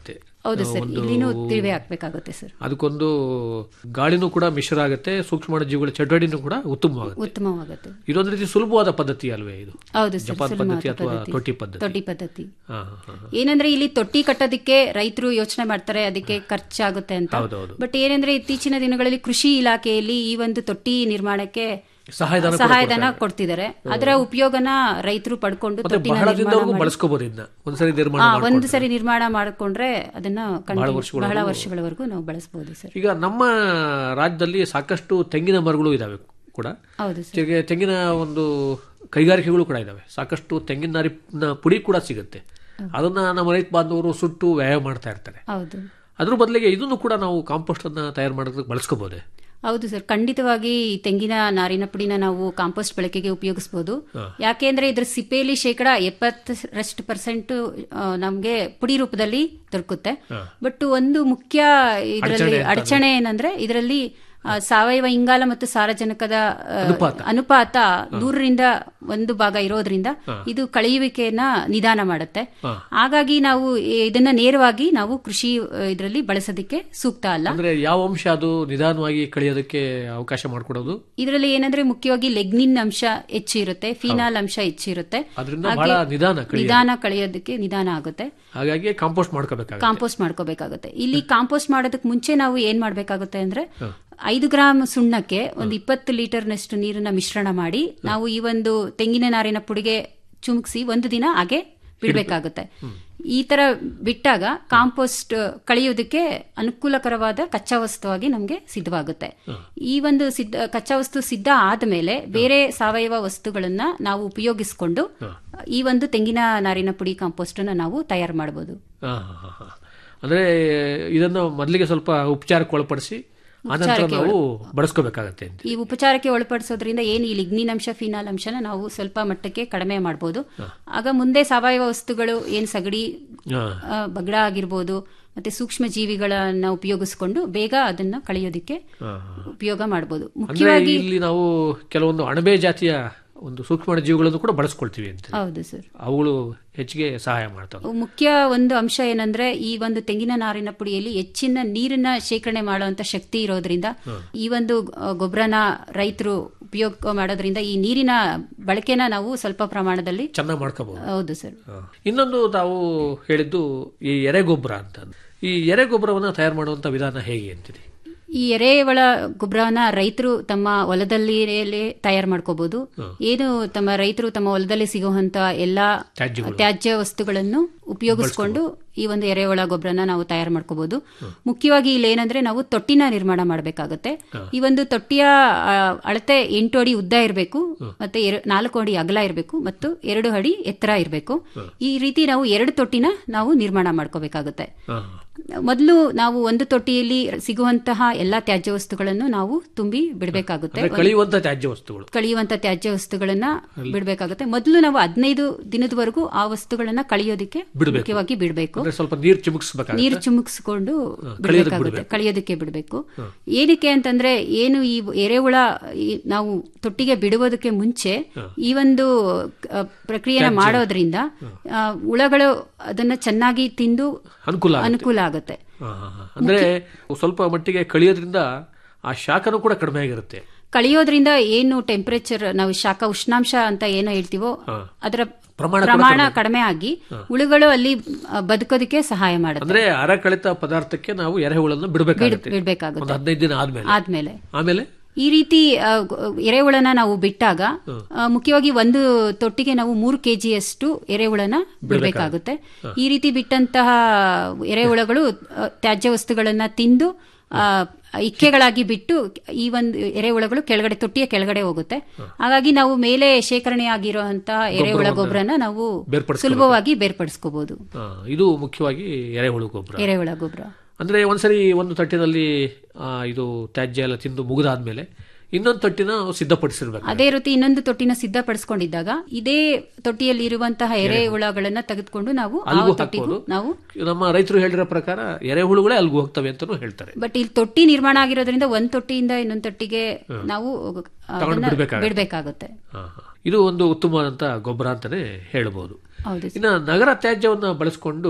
ಹೌದು ಸರ್ ಒಂದು- ಇಲ್ಲಿನೂ ತಿರುವೆ ಹಾಕ್ಬೇಕಾಗುತ್ತೆ ಸರ್ ಅದಕ್ಕೊಂದು ಗಾಳಿನೂ ಕೂಡ ಮಿಶ್ರ ಆಗುತ್ತೆ ಸೂಕ್ಷ್ಮ ಜೀವಿಗಳ ಚಟುವಟಿನೂ ಕೂಡ ಉತ್ತಮವಾಗುತ್ತೆ ಉತ್ತಮವಾಗುತ್ತೆ ಇದೊಂದು ರೀತಿ ಸುಲಭವಾದ ಪದ್ಧತಿ ಅಲ್ವೇ ಇದು ಹೌದು ಸರ್ ಜಪಾನ್ ಸುಲಭವಾದ ಪದ್ಧತಿ ಅಥವಾ ಪದ್ಧತಿ. ತೊಟ್ಟಿ ಪದ್ಧತಿ ತೊಟ್ಟಿ ಪದ್ಧತಿ ಹಾ, ಹಾ, ಹಾ, ಹಾ. ಏನಂದ್ರೆ ಇಲ್ಲಿ ತೊಟ್ಟಿ ಕಟ್ಟೋದಕ್ಕೆ ರೈತರು ಯೋಚನೆ ಮಾಡ್ತಾರೆ ಅದಕ್ಕೆ ಖರ್ಚಾಗುತ್ತೆ ಅಂತ ಹೌದೌದು. ಬಟ್ ಏನಂದ್ರೆ ಇತ್ತೀಚಿನ ದಿನಗಳಲ್ಲಿ ಕೃಷಿ ಇಲಾಖೆಯಲ್ಲಿ ಈ ಒಂದು ತೊಟ್ಟಿ ನಿರ್ಮಾಣಕ್ಕೆ ಸಹಾಯಧನ ಕೂಡ ಸಹಾಯಧನ ಕೊಡ್ತಾರೆ. ಕೊಡ್ತಿದ್ದಾರೆ ಅದರ ಉಪಯೋಗನ ರೈತರು ಪಡ್ಕೊಂಡು ಮತ್ತೆ ತೊಟ್ಟಿನ ಬಹಳ ನಿರ್ಮಾಣ ದಿನದವರೆಗೂ ಮಾಡಿ- ಬಳಸ್ಕೋಬಹುದು ಇದನ್ನ ಒಂದ್ಸರಿ ನಿರ್ಮಾಣ ಆ, ಮಾಡ್ಕೊಂಡ್ರೆ. ಒಂದು ಸರಿ ನಿರ್ಮಾಣ ಮಾಡಿಕೊಂಡ್ರೆ ಅದನ್ನ continue- ವರ್ಷಗಳವರೆಗೂ- ಬಹಳ ವರ್ಷಗಳವರೆಗೂ ನಾವು ಬಳಸಬಹುದು ಸರ್ ಈಗ ನಮ್ಮ ರಾಜ್ಯದಲ್ಲಿ ಸಾಕಷ್ಟು ತೆಂಗಿನ ಮರಗಳು ಇದಾವೆ ಕೂಡ ಹೌದು ಸರ್ ಜೊತೆಗೆ ತೆಂಗಿನ ಒಂದು ಕೈಗಾರಿಕೆಗಳು ಕೂಡ ಇದಾವೆ ಸಾಕಷ್ಟು ತೆಂಗಿನ ನಾರಿನ ಪುಡಿ ಕೂಡ ಸಿಗುತ್ತೆ ಅದನ್ನ ನಮ್ಮ ರೈತ ಬಾಂಧವರು ಸುಟ್ಟು ವ್ಯಯ ಮಾಡ್ತಾ ಇರ್ತಾರೆ ಹೌದು ಅದ್ರ ಬದಲಿಗೆ ಇದನ್ನು ಕೂಡ ನಾವು ಕಾಂಪೋಸ್ಟ್ ಅನ್ನ ತಯಾರು ಮಾಡೋದಕ್ಕೆ ಬಳಸ್ಕೋಬಹುದೇ ಹೌದು ಸರ್ ಖಂಡಿತವಾಗಿ ಈ ತೆಂಗಿನ ನಾರಿನ ಪುಡಿನ ನಾವು ಕಾಂಪೋಸ್ಟ್ ಬಳಕೆಗೆ ಉಪಯೋಗಿಸಬಹುದು ಹಾ. ಯಾಕೆಂದ್ರೆ ಇದ್ರ ಸಿಪ್ಪೆಯಲ್ಲಿ ಶೇಕಡ ಎಪ್ಪತ್ತರಷ್ಟು ಪರ್ಸೆಂಟ್ ನಮಗೆ ಪುಡಿ ರೂಪದಲ್ಲಿ ದೊರಕುತ್ತೆ ಹಾ. ಬಟ್ ಒಂದು ಮುಖ್ಯ ಇದರಲ್ಲಿ ಅಡಚಣೆ ಅಂತ ಅಡಚಣೆ ಏನಂದ್ರೆ ಇದರಲ್ಲಿ ಆ, ಸಾವಯವ ಇಂಗಾಲ ಮತ್ತು ಸಾರಜನಕದ ಆ, ಅನುಪಾತ. ಅನುಪಾತ ನೂರರಿಂದ ಒಂದು ಭಾಗ ಇರೋದ್ರಿಂದ ಹಾ. ಇದು ಕಳೆಯುವಿಕೆಯನ್ನ ನಿಧಾನ ಮಾಡುತ್ತೆ ಹಾ. ಹಾಗಾಗಿ ನಾವು ಈ- ಇದನ್ನ ನೇರವಾಗಿ ನಾವು ಕೃಷಿ ಇದರಲ್ಲಿ ಬಳಸೋದಕ್ಕೆ ಸೂಕ್ತ ಅಲ್ಲ ಅಂದ್ರೆ ಯಾವ ಅಂಶ ಅದು ನಿಧಾನವಾಗಿ ಕಳಿಯೋದಕ್ಕೆ ಅವಕಾಶ ಮಾಡಿಕೊಡೋದು ಇದರಲ್ಲಿ ಏನಂದ್ರೆ ಮುಖ್ಯವಾಗಿ ಲೆಗ್ನಿನ್ ಅಂಶ ಹೆಚ್ಚು ಇರುತ್ತೆ ಫಿನಾಲ್ ಅಂಶ ಹೆಚ್ಚು ಇರುತ್ತೆ ಅದರಿಂದ ಹಾಗೆ ಬಹಳ ನಿಧಾನ ಕಳಿಯೋದು. ನಿಧಾನ ಕಳೆಯೋದಕ್ಕೆ ನಿಧಾನ ಆಗುತ್ತೆ ಹಾಗಾಗಿ ಕಾಂಪೋಸ್ಟ್ ಮಾಡ್ಕೋಬೇಕಾಗುತ್ತೆ ಕಾಂಪೋಸ್ಟ್ ಮಾಡ್ಕೋಬೇಕಾಗುತ್ತೆ ಇಲ್ಲಿ ಕಾಂಪೋಸ್ಟ್ ಮಾಡೋದಕ್ಕೆ ಮುಂಚೆ ನಾವು ಏನ್ ಮಾಡ್ಬೇಕಾಗುತ್ತೆ ಅಂದ್ರೆ ಹ. ಐದು ಗ್ರಾಮ್ ಸುಣ್ಣಕ್ಕೆ ಒಂದು ಇಪ್ಪತ್ತು ಲೀಟರ್ನಷ್ಟು ನೀರನ್ನ ಮಿಶ್ರಣ ಮಾಡಿ ನಾವು ಈ ಒಂದು ತೆಂಗಿನ ನಾರಿನ ಪುಡಿಗೆ ಚುಮುಕ್ಸಿ ಒಂದು ದಿನ ಹಾಗೆ ಬಿಡಬೇಕಾಗುತ್ತೆ ಈ ತರ ಬಿಟ್ಟಾಗ ಕಾಂಪೋಸ್ಟ್ ಕಳೆಯೋದಕ್ಕೆ ಅನುಕೂಲಕರವಾದ ಕಚ್ಚಾ ವಸ್ತುವಾಗಿ ನಮಗೆ ಸಿದ್ಧವಾಗುತ್ತೆ ಈ ಒಂದು ಸಿದ್ಧ ಕಚ್ಚಾ ವಸ್ತು ಸಿದ್ಧ ಆದಮೇಲೆ ಬೇರೆ ಸಾವಯವ ವಸ್ತುಗಳನ್ನ ನಾವು ಉಪಯೋಗಿಸಿಕೊಂಡು ಈ ಒಂದು ತೆಂಗಿನ ನಾರಿನ ಪುಡಿ ಕಾಂಪೋಸ್ಟ್ ಅನ್ನ ನಾವು ತಯಾರು ಮಾಡಬಹುದು ಹಾ, ಹಾ, ಹಾ, ಹಾ. ಅಂದ್ರೆ ಇದನ್ನು ಮೊದಲಿಗೆ ಸ್ವಲ್ಪ ಉಪಚಾರಕ್ಕೆ ಒಳಪಡಿಸಿ ಆನಂತರ ಉಪಚಾರಕ್ಕೆ ನಾವು ಬಳಸ್ಕೋಬೇಕಾಗತ್ತೆ ಅಂತ ಈ ಉಪಚಾರಕ್ಕೆ ಒಳಪಡಿಸೋದ್ರಿಂದ ಏನು ಈ ಲಿಗ್ನಿನ್ ಅಂಶ ಫಿನಾಲ್ ಅಂಶನ ನಾವು ಸ್ವಲ್ಪ ಮಟ್ಟಕ್ಕೆ ಕಡಿಮೆ ಮಾಡಬಹುದು ಆಗ ಮುಂದೆ ಸಾವಯವ ವಸ್ತುಗಳು ಏನ್ ಸಗಡಿ ಹಾ. ಆ, ಬಗಡ ಆಗಿರ್ಬೋದು ಮತ್ತೆ ಸೂಕ್ಷ್ಮ ಜೀವಿಗಳನ್ನ ಉಪಯೋಗಿಸ್ಕೊಂಡು ಬೇಗ ಅದನ್ನ ಕಳೆಯೋದಿಕ್ಕೆ ಹಾ. ಉಪಯೋಗ ಮಾಡಬಹುದು ಅಂದ್ರೆ ಮುಖ್ಯವಾಗಿ ಇಲ್ಲಿ ನಾವು ಕೆಲವೊಂದು ಅಣಬೆ ಜಾತಿಯ ಒಂದು ಸೂಕ್ಷ್ಮ ಜೀವಿಗಳನ್ನು ಕೂಡ ಬಳಸ್ಕೊಳ್ತೀವಿ ಅಂತ ಹೌದು ಸರ್ ಅವುಗಳು ಹೆಚ್ಚಿಗೆ ಸಹಾಯ ಮಾಡ್ತವೆ ಮುಖ್ಯ ಒಂದು ಅಂಶ ಏನಂದ್ರೆ ಈ ಒಂದು ತೆಂಗಿನ ನಾರಿನ ಪುಡಿಯಲ್ಲಿ ಹೆಚ್ಚಿನ ನೀರನ್ನ ಶೇಖರಣೆ ಮಾಡುವಂತ ಶಕ್ತಿ ಇರೋದ್ರಿಂದ ಈ ಒಂದು ಆ, ಗೊಬ್ಬರನ ರೈತರು ಉಪಯೋಗ ಮಾಡೋದ್ರಿಂದ ಈ ನೀರಿನ ಬಳಕೆನ ನಾವು ಸ್ವಲ್ಪ ಪ್ರಮಾಣದಲ್ಲಿ ಚೆನ್ನಾಗಿ ಮಾಡ್ಕೋಬಹುದು ಹೌದು ಸರ್ ಇನ್ನೊಂದು ತಾವು ಹೇಳಿದ್ದು ಈ ಎರೆಗೊಬ್ಬರ ಅಂತ ಈ ಎರೆಗೊಬ್ಬರವನ್ನ ತಯಾರು ಮಾಡುವಂತ ವಿಧಾನ ಹೇಗೆ ಅಂತೀರಿ ಈ ಎರೆಹುಳ ಗೊಬ್ಬರನ ರೈತರು ತಮ್ಮ ಹೊಲದಲ್ಲಿ ತಯಾರು ಮಾಡ್ಕೋಬಹುದು ಏನು ತಮ್ಮ ರೈತರು ತಮ್ಮ ಹೊಲದಲ್ಲಿ ಸಿಗುವಂತ ಎಲ್ಲಾ ತ್ಯಾಜ್ಯಗಳು. ತ್ಯಾಜ್ಯ ವಸ್ತುಗಳನ್ನು ಉಪಯೋಗಿಸ್ಕೊಂಡು ಈ ಒಂದು ಎರೆಹುಳ ಗೊಬ್ಬರನ ನಾವು ತಯಾರು ಮಾಡ್ಕೋಬಹುದು ಮುಖ್ಯವಾಗಿ ಇಲ್ಲಿ ಏನಂದ್ರೆ ನಾವು ತೊಟ್ಟಿನ ನಿರ್ಮಾಣ ಮಾಡಬೇಕಾಗುತ್ತೆ ಈ ಒಂದು ತೊಟ್ಟಿಯ ಆ, ಅಳತೆ ಎಂಟು ಅಡಿ ಉದ್ದ ಇರಬೇಕು ಮತ್ತೆ ಎರ- ನಾಲ್ಕು ಅಡಿ ಅಗಲ ಇರಬೇಕು ಮತ್ತು ಎರಡು ಅಡಿ ಎತ್ತರ ಇರಬೇಕು ಈ ರೀತಿ ನಾವು ಎರಡು ತೊಟ್ಟಿನ ನಾವು ನಿರ್ಮಾಣ ಮಾಡ್ಕೋಬೇಕಾಗುತ್ತೆ ಹಾ. ಮೊದಲು ನಾವು ಒಂದು ತೊಟ್ಟಿಯಲ್ಲಿ ಸಿಗುವಂತಹ ಎಲ್ಲಾ ತ್ಯಾಜ್ಯ ವಸ್ತುಗಳನ್ನು ನಾವು ತುಂಬಿ ಬಿಡಬೇಕಾಗುತ್ತೆ ಅಂದ್ರೆ ಕಳೆಯುವಂತ ತ್ಯಾಜ್ಯ ವಸ್ತುಗಳು ಕಳೆಯುವಂತ ತ್ಯಾಜ್ಯ ವಸ್ತುಗಳನ್ನ ಬಿಡಬೇಕಾಗುತ್ತೆ ಮೊದಲು ನಾವು ಹದಿನೈದು ದಿನದವರೆಗೂ ಆ ವಸ್ತುಗಳನ್ನ ಕಳೆಯೋದಕ್ಕೆ ಬಿಡ್ಬೇಕು. ಮುಖ್ಯವಾಗಿ ಬಿಡಬೇಕು ಅಂದ್ರೆ ಸ್ವಲ್ಪ ನೀರು ಚಿಮುಕ್ಸ್ಬೇಕಾಗುತ್ತೆ ನೀರು ಚಿಮುಕ್ಸ್ಕೊಂಡು ಕಳಿಯೋದಕ್ಕೆ ಬಿಡಬೇಕಾಗುತ್ತೆ ಬಿಡ್ಬೇಕು. ಕಳಿಯೋದಕ್ಕೆ ಬಿಡಬೇಕು ಏನಕ್ಕೆ ಅಂತಂದ್ರೆ ಏನು ಈ ಎರೆಹುಳ ಈ ನಾವು ತೊಟ್ಟಿಗೆ ಬಿಡುವುದಕ್ಕೆ ಮುಂಚೆ ಈ ಒಂದು ಆ, ಪ್ರಕ್ರಿಯೆನ ತ್ಯಾಜ್ಯ. ಮಾಡೋದ್ರಿಂದ ಆ, ಹುಳಗಳು ಅದನ್ನ ಚೆನ್ನಾಗಿ ತಿಂದು ಅನುಕೂಲ ಆಗುತ್ತೆ. ಅನುಕೂಲ ಆಗುತ್ತೆ ಹಾ, ಹಾ, ಹಾ. ಅಂದ್ರೆ ಸ್ವಲ್ಪ ಮಟ್ಟಿಗೆ ಕಳಿಯೋದ್ರಿಂದ ಆ ಶಾಖನೂ ಕೂಡ ಕಡಿಮೆ ಆಗಿರುತ್ತೆ ಕಳಿಯೋದ್ರಿಂದ ಏನು ಟೆಂಪರೇಚರ್ ನಾವು ಶಾಖ ಉಷ್ಣಾಂಶ ಅಂತ ಏನೋ ಹೇಳ್ತೀವೋ ಹಾ. ಅದರ ಪ್ರಮಾಣ ಕೂಡ ಪ್ರಮಾಣ ಕಡಿಮೆ. ಕಡಿಮೆ ಆಗಿ ಹುಳುಗಳು ಅಲ್ಲಿ ಆ, ಬದುಕೋದಕ್ಕೆ ಸಹಾಯ ಮಾಡುತ್ತೆ ಅಂದ್ರೆ ಅರ ಕಳಿತ ಪದಾರ್ಥಕ್ಕೆ ನಾವು ಎರೆಹುಳನ್ನು ಬಿಡಬೇಕಾಗುತ್ತೆ ಬಿಡ್- ಬಿಡ್ಬೇಕಾಗುತ್ತೆ. ಒಂದು ಹದಿನೈದು ದಿನ ಆದ್ಮೇಲೆ ಆದ್ಮೇಲೆ ಆಮೇಲೆ ಈ ರೀತಿ ಆ, ಗ- ಎರೆಹುಳನ ನಾವು ಬಿಟ್ಟಾಗ ಆ, ಮುಖ್ಯವಾಗಿ ಒಂದು ತೊಟ್ಟಿಗೆ ನಾವು ಮೂರು ಕೆಜಿಯಷ್ಟು ಎರೆಹುಳನ ಬಿಡಬೇಕಾಗುತ್ತೆ ಈ ರೀತಿ ಬಿಟ್ಟಂತಹ ಎರೆಹುಳಗಳು ಆ, ತ್ಯಾಜ್ಯ ವಸ್ತುಗಳನ್ನ ತಿಂದು ಆ, ಇಕ್ಕೆಗಳಾಗಿ ಬಿಟ್ಟು ಈ ಒಂದು ಎರೆಹುಳಗಳು ಕೆಳಗಡೆ ತೊಟ್ಟಿಯ ಕೆಳಗಡೆ ಹೋಗುತ್ತೆ ಹಾಗಾಗಿ ನಾವು ಮೇಲೆ ಶೇಖರಣೆ ಆಗಿರುವಂತಹ ಎರೆಹುಳ ಗೊಬ್ಬರವನ್ನ ಗೊಬ್ಬರನ ನಾವು ಬೇರ್ಪಡಿಸ್ಕೊಬೇಕು. ಸುಲಭವಾಗಿ ಬೇರ್ಪಡಿಸ್ಕೋಬಹುದು ಆ, ಇದು ಮುಖ್ಯವಾಗಿ ಎರೆಹುಳು ಗೊಬ್ಬರ ಎರೆಹುಳ ಗೊಬ್ಬರ ಅಂದ್ರೆ ಒಂದ್ಸರಿ ಒಂದು ತಟ್ಟಿನಲ್ಲಿ ಆ, ಇದು ತ್ಯಾಜ್ಯ ಎಲ್ಲ ತಿಂದು ಮುಗಿದಾದ್ಮೇಲೆ ಇನ್ನೊಂದು ತಟ್ಟಿನ ಸಿದ್ಧಪಡಿಸಿರ್ಬೇಕು ಅದೇ ರೀತಿ ಇನ್ನೊಂದು ತೊಟ್ಟಿನ ಸಿದ್ಧಪಡಿಸ್ಕೊಂಡಿದ್ದಾಗ ಇದೇ ತೊಟ್ಟಿಯಲ್ಲಿ ಇರುವಂತಹ ಎರೆಹುಳಗಳನ್ನ ತೆಗೆದುಕೊಂಡು ನಾವು ಆ ಅಲ್ಗೂ ತೊಟ್ಟಿಗೂ ಹಾಕ್ಬೋದು ನಾವು ನಮ್ಮ ರೈತರು ಹೇಳಿರೋ ಪ್ರಕಾರ ಎರೆಹುಳುಗಳೇ ಅಲ್ಗೂ ಹೋಗ್ತವೆ ಅಂತಾನೂ ಹೇಳ್ತಾರೆ ಬಟ್ ಇಲ್ಲಿ ತೊಟ್ಟಿ ನಿರ್ಮಾಣ ಆಗಿರೋದ್ರಿಂದ ಒಂದ್ ತೊಟ್ಟಿಯಿಂದ ಇನ್ನೊಂದ್ ತೊಟ್ಟಿಗೆ ನಾವು ತಗೊಂಡು ಅದನ್ನ ಬಿಡ್ಬೇಕಾಗತ್ತೆ. ಬಿಡ್ಬೇಕಾಗುತ್ತೆ ಹಾ, ಹಾ. ಇದು ಒಂದು ಉತ್ತಮವಾದಂತ ಗೊಬ್ಬರ ಅಂತಾನೆ ಹೇಳ್ಬೋದು ಹೌದು ಇನ್ನು ನಗರ ತ್ಯಾಜ್ಯವನ್ನ ಬಳಸಿಕೊಂಡು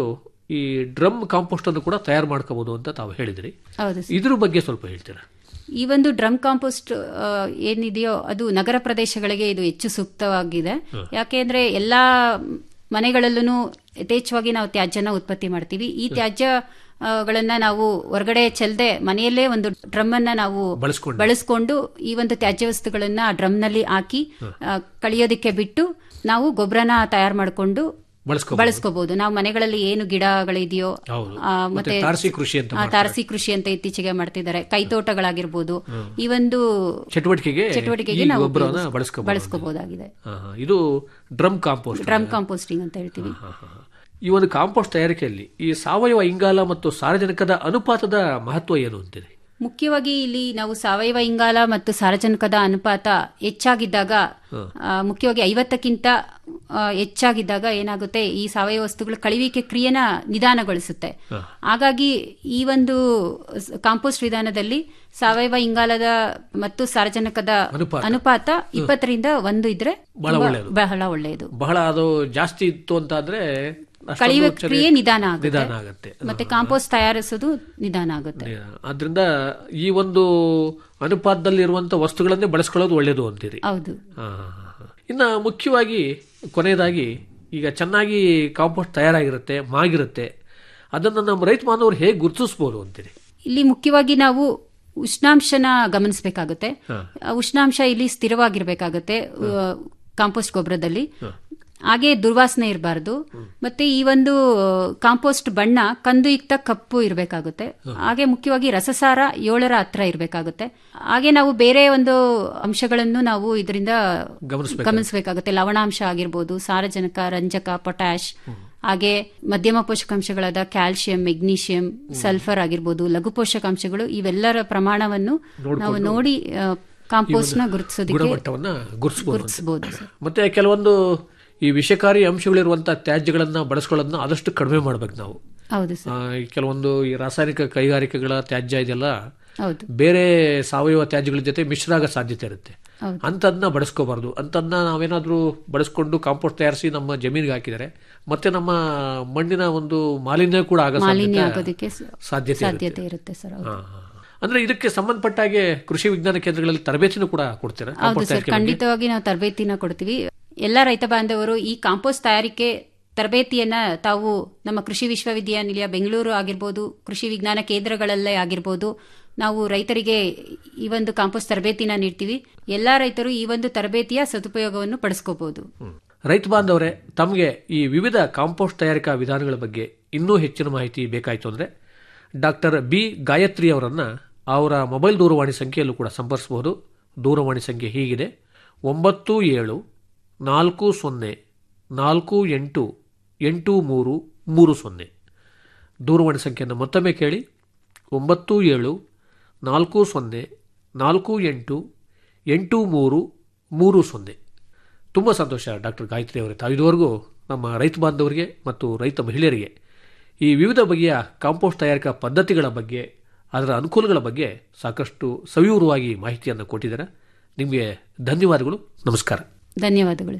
ಈ ಡ್ರಮ್ ಕಾಂಪೋಸ್ಟ್ ಅನ್ನು ಕೂಡ ತಯಾರು ಮಾಡ್ಕೋಬಹುದು ಅಂತ ತಾವು ಹೇಳಿದ್ರಿ ಹೌದು ಸರ್. ಇದ್ರ ಬಗ್ಗೆ ಸ್ವಲ್ಪ ಹೇಳ್ತೀರಾ ಈ ಒಂದು ಡ್ರಮ್ ಕಾಂಪೋಸ್ಟ್ ಆ, ಏನಿದೆಯೋ ಅದು ನಗರ ಪ್ರದೇಶಗಳಿಗೆ ಇದು ಹೆಚ್ಚು ಸೂಕ್ತವಾಗಿದೆ ಯಾಕೆಂದ್ರೆ ಎಲ್ಲಾ ಮನೆಗಳಲ್ಲೂ ಯಥೇಚ್ಛವಾಗಿ ನಾವು ತ್ಯಾಜ್ಯನ ಉತ್ಪತ್ತಿ ಮಾಡ್ತೀವಿ ಈ ತ್ಯಾಜ್ಯ ಆ, ಗಳನ್ನ ನಾವು ಹೊರಗಡೆ ಚೆಲ್ಲದೆ ಮನೆಯಲ್ಲೇ ಒಂದು ಡ್ರಮ್ ಅನ್ನ ನಾವು ಬಳಸ್ಕೊಂಡು. ಬಳಸ್ಕೊಂಡು ಈ ಒಂದು ತ್ಯಾಜ್ಯ ವಸ್ತುಗಳನ್ನ ಆ ಡ್ರಮ್ ನಲ್ಲಿ ಹಾಕಿ ಆ, ಕಳಿಯೋದಿಕ್ಕೆ ಬಿಟ್ಟು ನಾವು ಗೊಬ್ಬರನ ತಯಾರು ಮಾಡಿಕೊಂಡು ಬಳಸ್ಕೋಬಹುದು. ಬಳಸ್ಕೋಬಹುದು ನಾವು ಮನೆಗಳಲ್ಲಿ ಏನು ಗಿಡಗಳಿದೆಯೋ ಹೌದು. ಆ, ಮತ್ತೆ ತಾರಸಿ ಕೃಷಿ ಅಂತ ಆ, ಮಾಡ್ತಾರೆ. ತಾರಸಿ ಕೃಷಿ ಅಂತ ಇತ್ತೀಚೆಗೆ ಮಾಡ್ತಿದ್ದಾರೆ ಕೈತೋಟಗಳಾಗಿರ್ಬೋದು ಈ ಒಂದು ಚಟುವಟಿಕೆಗೆ ಚಟುವಟಿಕೆಗೆ ಈ ನಾವು ಗೊಬ್ಬರವನ್ನ ಉಪಯೋಗಿಸ್- ಬಳಸ್ಕೋಬಹುದು. ಬಳಸ್ಕೋಬಹುದಾಗಿದೆ ಹಾ, ಹಾ. ಇದು ಡ್ರಮ್ ಕಾಂಪೋಸ್ಟ್ ಡ್ರಮ್ ಕಾಂಪೋಸ್ಟಿಂಗ್ ಅಂತ ಹೇಳ್ತೀವಿ ಈ ಒಂದು ಕಾಂಪೋಸ್ಟ್ ತಯಾರಿಕೆಯಲ್ಲಿ ಈ ಸಾವಯವ ಇಂಗಾಲ ಮತ್ತು ಸಾರಜನಕದ ಅನುಪಾತದ ಮಹತ್ವ ಏನು ಅಂತೀರಿ ಮುಖ್ಯವಾಗಿ ಇಲ್ಲಿ ನಾವು ಸಾವಯವ ಇಂಗಾಲ ಮತ್ತು ಸಾರಜನಕದ ಅನುಪಾತ ಹೆಚ್ಚಾಗಿದ್ದಾಗ ಆ, ಮುಖ್ಯವಾಗಿ ಐವತ್ತಕ್ಕಿಂತ ಆ, ಹೆಚ್ಚಾಗಿದ್ದಾಗ ಏನಾಗುತ್ತೆ ಈ ಸಾವಯವ ವಸ್ತುಗಳ ಕಳಿವಿಕೆ ಕ್ರಿಯೆನ ನಿಧಾನಗೊಳಿಸುತ್ತೆ ಹಾಗಾಗಿ ಈ ಒಂದು ಸ್- ಕಾಂಪೋಸ್ಟ್ ವಿಧಾನದಲ್ಲಿ ಸಾವಯವ ಇಂಗಾಲದ ಮತ್ತು ಸಾರಜನಕದ ಅನುಪಾತ. ಅನುಪಾತ ಇಪ್ಪತ್ತರಿಂದ ಒಂದು ಇದ್ರೆ ಬಹಳ ತುಂಬಾ- ಒಳ್ಳೆಯದು. ಬಹಳ ಒಳ್ಳೆಯದು ಬಹಳ ಅದು ಜಾಸ್ತಿ ಇತ್ತು ಅಂತ ಆದ್ರೆ ಅಷ್ಟೊಂದು ಕಳಿಯುವ ಚೆನ್ನಾಗಿ ಕ್ರಿಯೆ ನಿಧಾನ ಆಗುತ್ತೆ ನಿಧಾನ ಆಗುತ್ತೆ ಮತ್ತೆ ಕಾಂಪೋಸ್ಟ್ ತಯಾರಿಸೋದು ನಿಧಾನ ಆಗುತ್ತೆ ಆದ್ರಿಂದ ಈ ಒಂದು ಅನುಪಾತದಲ್ಲಿರುವಂತ ವಸ್ತುಗಳನ್ನೇ ಬಳಸ್ಕೊಳ್ಳೋದು ಒಳ್ಳೆಯದು ಅಂತೀರಿ ಹೌದು ಹಾ, ಹಾ, ಹಾ. ಇನ್ನ ಮುಖ್ಯವಾಗಿ ಕೊನೆಯದಾಗಿ ಈಗ ಚೆನ್ನಾಗಿ ಕಾಂಪೋಸ್ಟ್ ತಯಾರಾಗಿರುತ್ತೆ ಮಾಗಿರುತ್ತೆ ಅದನ್ನು ನಮ್ಮ ರೈತ ಬಾಂಧವರು ಹೇಗೆ ಗುರುತಿಸ್ಬೋದು ಅಂತೀರಿ ಇಲ್ಲಿ ಮುಖ್ಯವಾಗಿ ನಾವು ಉಷ್ಣಾಂಶನ ಗಮನಿಸಬೇಕಾಗುತ್ತೆ ಹಾ. ಉಷ್ಣಾಂಶ ಇಲ್ಲಿ ಸ್ಥಿರವಾಗಿರ್ಬೇಕಾಗುತ್ತೆ ಆ, ಕಾಂಪೋಸ್ಟ್ ಗೊಬ್ಬರದಲ್ಲಿ ಹಾಗೆ ದುರ್ವಾಸನೆ ಇರಬಾರ್ದು ಮತ್ತೆ ಈ ಒಂದು ಕಾಂಪೋಸ್ಟ್ ಬಣ್ಣ ಕಂದುಯುಕ್ತ ಕಪ್ಪು ಇರಬೇಕಾಗುತ್ತೆ ಹಾಗೆ ಮುಖ್ಯವಾಗಿ ರಸಸಾರ ಏಳರ ಹತ್ರ ಇರಬೇಕಾಗುತ್ತೆ ಹಾಗೆ ನಾವು ಬೇರೆ ಒಂದು ಅಂಶಗಳನ್ನು ನಾವು ಇದರಿಂದ ಗಮನಿಸ್ಬೇಕಾಗುತ್ತೆ. ಗಮನಿಸಬೇಕಾಗುತ್ತೆ ಲವಣಾಂಶ ಆಗಿರ್ಬೋದು ಸಾರಜನಕ ರಂಜಕ ಪೊಟ್ಯಾಶ್ ಹಾಗೆ ಮಧ್ಯಮ ಪೋಷಕಾಂಶಗಳಾದ ಕ್ಯಾಲ್ಸಿಯಂ ಮೆಗ್ನೀಷಿಯಂ ಸಲ್ಫರ್ ಆಗಿರ್ಬೋದು ಲಘು ಪೋಷಕಾಂಶಗಳು ಇವೆಲ್ಲರ ಪ್ರಮಾಣವನ್ನು ನಾವು ನೋಡ್ಕೊಂಡು ನೋಡಿ ಕಾಂಪೋಸ್ಟ್ ನ ಈ ಒಂದು ಗುರುತಿಸೋದಕ್ಕೆ ಗುಣಮಟ್ಟವನ್ನ ಗುರುತಿಸಬಹುದು ಗುರುತಿಸಬಹುದು ಸರ್ ಮತ್ತೆ ಕೆಲವೊಂದು ಈ ವಿಷಕಾರಿ ಅಂಶಗಳಿರುವಂತಹ ತ್ಯಾಜ್ಯಗಳನ್ನ ಬಳಸ್ಕೊಳ್ಳೋದನ್ನ ಆದಷ್ಟು ಕಡಿಮೆ ಮಾಡ್ಬೇಕು ನಾವು ಹೌದು ಸರ್ ಆ, ಈ ಕೆಲವೊಂದು ಈ ರಾಸಾಯನಿಕ ಕೈಗಾರಿಕೆಗಳ ತ್ಯಾಜ್ಯ ಇದೆಲ್ಲ ಹೌದು ಬೇರೆ ಸಾವಯವ ತ್ಯಾಜ್ಯಗಳ ಜೊತೆ ಮಿಶ್ರ ಆಗೋ ಸಾಧ್ಯತೆ ಇರುತ್ತೆ ಹೌದು. ಅಂಥದನ್ನ ಬಳಸ್ಕೋಬಾರ್ದು ಅಂಥದನ್ನ ನಾವೇನಾದ್ರೂ ಬಳಸ್ಕೊಂಡು ಕಾಂಪೋಸ್ಟ್ ತಯಾರಿಸಿ ನಮ್ಮ ಜಮೀನಿಗೆ ಹಾಕಿದರೆ ಮತ್ತೆ ನಮ್ಮ ಮಣ್ಣಿನ ಒಂದು ಮಾಲಿನ್ಯ ಕೂಡ ಆಗೋ ಮಾಲಿನ್ಯ ಸಾಧ್ಯತೆ- ಆಗೋದಕ್ಕೆ ಸ- ಸಾಧ್ಯತೆ ಸಾಧ್ಯತೆ ಇರುತ್ತೆ. ಇರುತ್ತೆ ಸರ್ ಹೌದು. ಹಾ, ಹಾ, ಹಾ. ಅಂದ್ರೆ ಇದಕ್ಕೆ ಸಂಬಂಧಪಟ್ಟ ಹಾಗೆ ಕೃಷಿ ವಿಜ್ಞಾನ ಕೇಂದ್ರಗಳಲ್ಲಿ ತರಬೇತಿನೂ ಕೂಡ ಕೊಡ್ತೀರಾ ಹೌದು ಕಾಂಪೋಸ್ಟ್ ಸರ್ ತಯಾರಿಕೆ ಬಗ್ಗೆ? ಖಂಡಿತವಾಗಿ ನಾವು ತರಬೇತಿನ ಕೊಡ್ತೀವಿ ಎಲ್ಲ ರೈತ ಬಾಂಧವರು ಈ ಕಾಂಪೋಸ್ಟ್ ತಯಾರಿಕೆ ತರಬೇತಿಯನ್ನ ತಾವು ನಮ್ಮ ಕೃಷಿ ವಿಶ್ವವಿದ್ಯಾನಿಲಯ ಬೆಂಗಳೂರು ಆಗಿರ್ಬೋದು ಕೃಷಿ ವಿಜ್ಞಾನ ಕೇಂದ್ರಗಳಲ್ಲೇ ಆಗಿರ್ಬೋದು ನಾವು ರೈತರಿಗೆ ಈ ಒಂದು ಕಾಂಪೋಸ್ಟ್ ತರಬೇತಿನ ನೀಡ್ತೀವಿ ಎಲ್ಲಾ ರೈತರು ಈ ಒಂದು ತರಬೇತಿಯ ಸದುಪಯೋಗವನ್ನು ಪಡಿಸ್ಕೋಬಹುದು ರೈತ ಬಾಂಧವರೇ ತಮಗೆ ಈ ವಿವಿಧ ಕಾಂಪೋಸ್ಟ್ ತಯಾರಿಕಾ ವಿಧಾನಗಳ ಬಗ್ಗೆ ಇನ್ನೂ ಹೆಚ್ಚಿನ ಮಾಹಿತಿ ಬೇಕಾಯಿತು ಅಂದರೆ ಡಾಕ್ಟರ್ ಬಿ ಗಾಯತ್ರಿ ಅವರನ್ನು ಅವರ ಮೊಬೈಲ್ ದೂರವಾಣಿ ಸಂಖ್ಯೆಯಲ್ಲೂ ಕೂಡ ಸಂಪರ್ಸಬಹುದು ದೂರವಾಣಿ ಸಂಖ್ಯೆ ಹೀಗಿದೆ ಒಂಬತ್ತು ಏಳು ನಾಲ್ಕು ಸೊನ್ನೆ ನಾಲ್ಕು ಎಂಟು ಎಂಟು ಮೂರು ಮೂರು ಸೊನ್ನೆ ದೂರವಾಣಿ ಸಂಖ್ಯೆಯನ್ನು ಮತ್ತೊಮ್ಮೆ ಕೇಳಿ ಒಂಬತ್ತು ಏಳು ನಾಲ್ಕು ಸೊನ್ನೆ ನಾಲ್ಕು ಎಂಟು ಎಂಟು ಮೂರು ಮೂರು ಸೊನ್ನೆ ತುಂಬ ಸಂತೋಷ ಡಾಕ್ಟರ್ ಗಾಯತ್ರಿ ಅವರೇ ತಾವು ಇದುವರೆಗೂ ನಮ್ಮ ರೈತ ಬಾಂಧವರಿಗೆ ಮತ್ತು ರೈತ ಮಹಿಳೆಯರಿಗೆ ಈ ವಿವಿಧ ಬಗೆಯ ಕಾಂಪೋಸ್ಟ್ ತಯಾರಿಕಾ ಪದ್ಧತಿಗಳ ಬಗ್ಗೆ ಅದರ ಅನುಕೂಲಗಳ ಬಗ್ಗೆ ಸಾಕಷ್ಟು ಸವಿವರವಾಗಿ ಮಾಹಿತಿಯನ್ನು ಕೊಟ್ಟಿದ್ದಾರೆ ನಿಮಗೆ ಧನ್ಯವಾದಗಳು ನಮಸ್ಕಾರ ಧನ್ಯವಾದಗಳು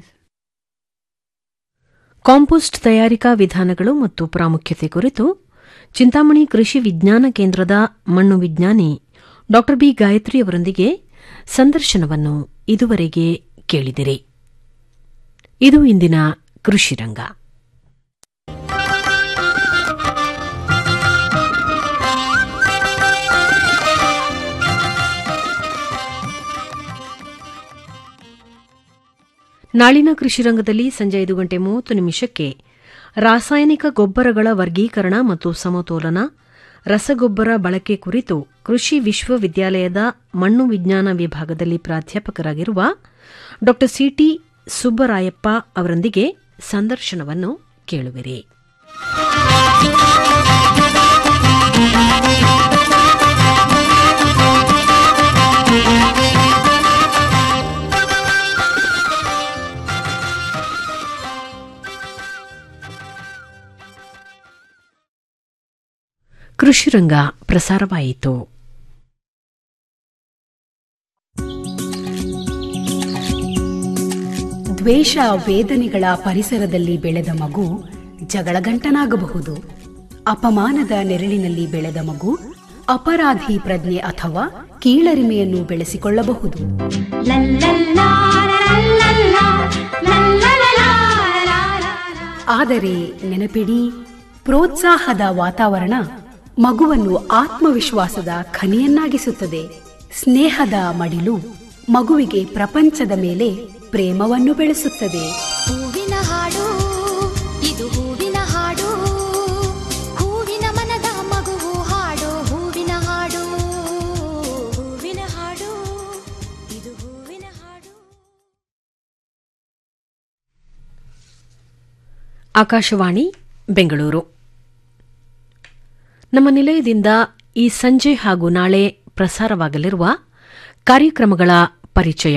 ಕಾಂಪೋಸ್ಟ್ ತಯಾರಿಕಾ ವಿಧಾನಗಳು ಮತ್ತು ಪ್ರಾಮುಖ್ಯತೆ ಕುರಿತು ಚಿಂತಾಮಣಿ ಕೃಷಿ ವಿಜ್ಞಾನ ಕೇಂದ್ರದ ಮಣ್ಣು ವಿಜ್ಞಾನಿ ಡಾ ಬಿ ಗಾಯತ್ರಿ ಅವರೊಂದಿಗೆ ಸಂದರ್ಶನವನ್ನು ಇದುವರೆಗೆ ಕೇಳಿದಿರಿ ಇದು ಇಂದಿನ ಕೃಷಿ ರಂಗ ನಾಳಿನ ಕೃಷಿ ರಂಗದಲ್ಲಿ ಸಂಜೆ ಐದು ಗಂಟೆ ಮೂವತ್ತು ನಿಮಿಷಕ್ಕೆ ರಾಸಾಯನಿಕ ಗೊಬ್ಬರಗಳ ವರ್ಗೀಕರಣ ಮತ್ತು ಸಮತೋಲನ ರಸಗೊಬ್ಬರ ಬಳಕೆ ಕುರಿತು ಕೃಷಿ ವಿಶ್ವವಿದ್ಯಾಲಯದ ಮಣ್ಣು ವಿಜ್ಞಾನ ವಿಭಾಗದಲ್ಲಿ ಪ್ರಾಧ್ಯಾಪಕರಾಗಿರುವ ಡಾ ಸಿಟಿ ಸುಬ್ಬರಾಯಪ್ಪ ಅವರೊಂದಿಗೆ ಸಂದರ್ಶನವನ್ನು ಕೇಳುವಿರಿ ಕೃಷಿರಂಗ ಪ್ರಸಾರವಾಯಿತು ದ್ವೇಷ ವೇದನೆಗಳ ಪರಿಸರದಲ್ಲಿ ಬೆಳೆದ ಮಗು ಜಗಳಗಂಟನಾಗಬಹುದು ಅಪಮಾನದ ನೆರಳಿನಲ್ಲಿ ಬೆಳೆದ ಮಗು ಅಪರಾಧಿ ಪ್ರಜ್ಞೆ ಅಥವಾ ಕೀಳರಿಮೆಯನ್ನು ಬೆಳೆಸಿಕೊಳ್ಳಬಹುದು ಆದರೆ ನೆನಪಿಡಿ ಪ್ರೋತ್ಸಾಹದ ವಾತಾವರಣ ಮಗುವನ್ನು ಆತ್ಮವಿಶ್ವಾಸದ ಖನಿಯನ್ನಾಗಿಸುತ್ತದೆ ಸ್ನೇಹದ ಮಡಿಲು ಮಗುವಿಗೆ ಪ್ರಪಂಚದ ಮೇಲೆ ಪ್ರೇಮವನ್ನು ಬೆಳೆಸುತ್ತದೆ ಹೂವಿನ ಹಾಡು ಇದು ಹೂವಿನ ಹಾಡು ಹೂವಿನ ಮನದ ಮಗುವು ಹಾಡು ಹೂವಿನ ಹಾಡು ಹೂವಿನ ಹಾಡು ಇದು ಹೂವಿನ ಹಾಡು ಆಕಾಶವಾಣಿ ಬೆಂಗಳೂರು ನಮ್ಮ ನಿಲಯದಿಂದ ಈ ಸಂಜೆ ಹಾಗೂ ನಾಳೆ ಪ್ರಸಾರವಾಗಲಿರುವ ಕಾರ್ಯಕ್ರಮಗಳ ಪರಿಚಯ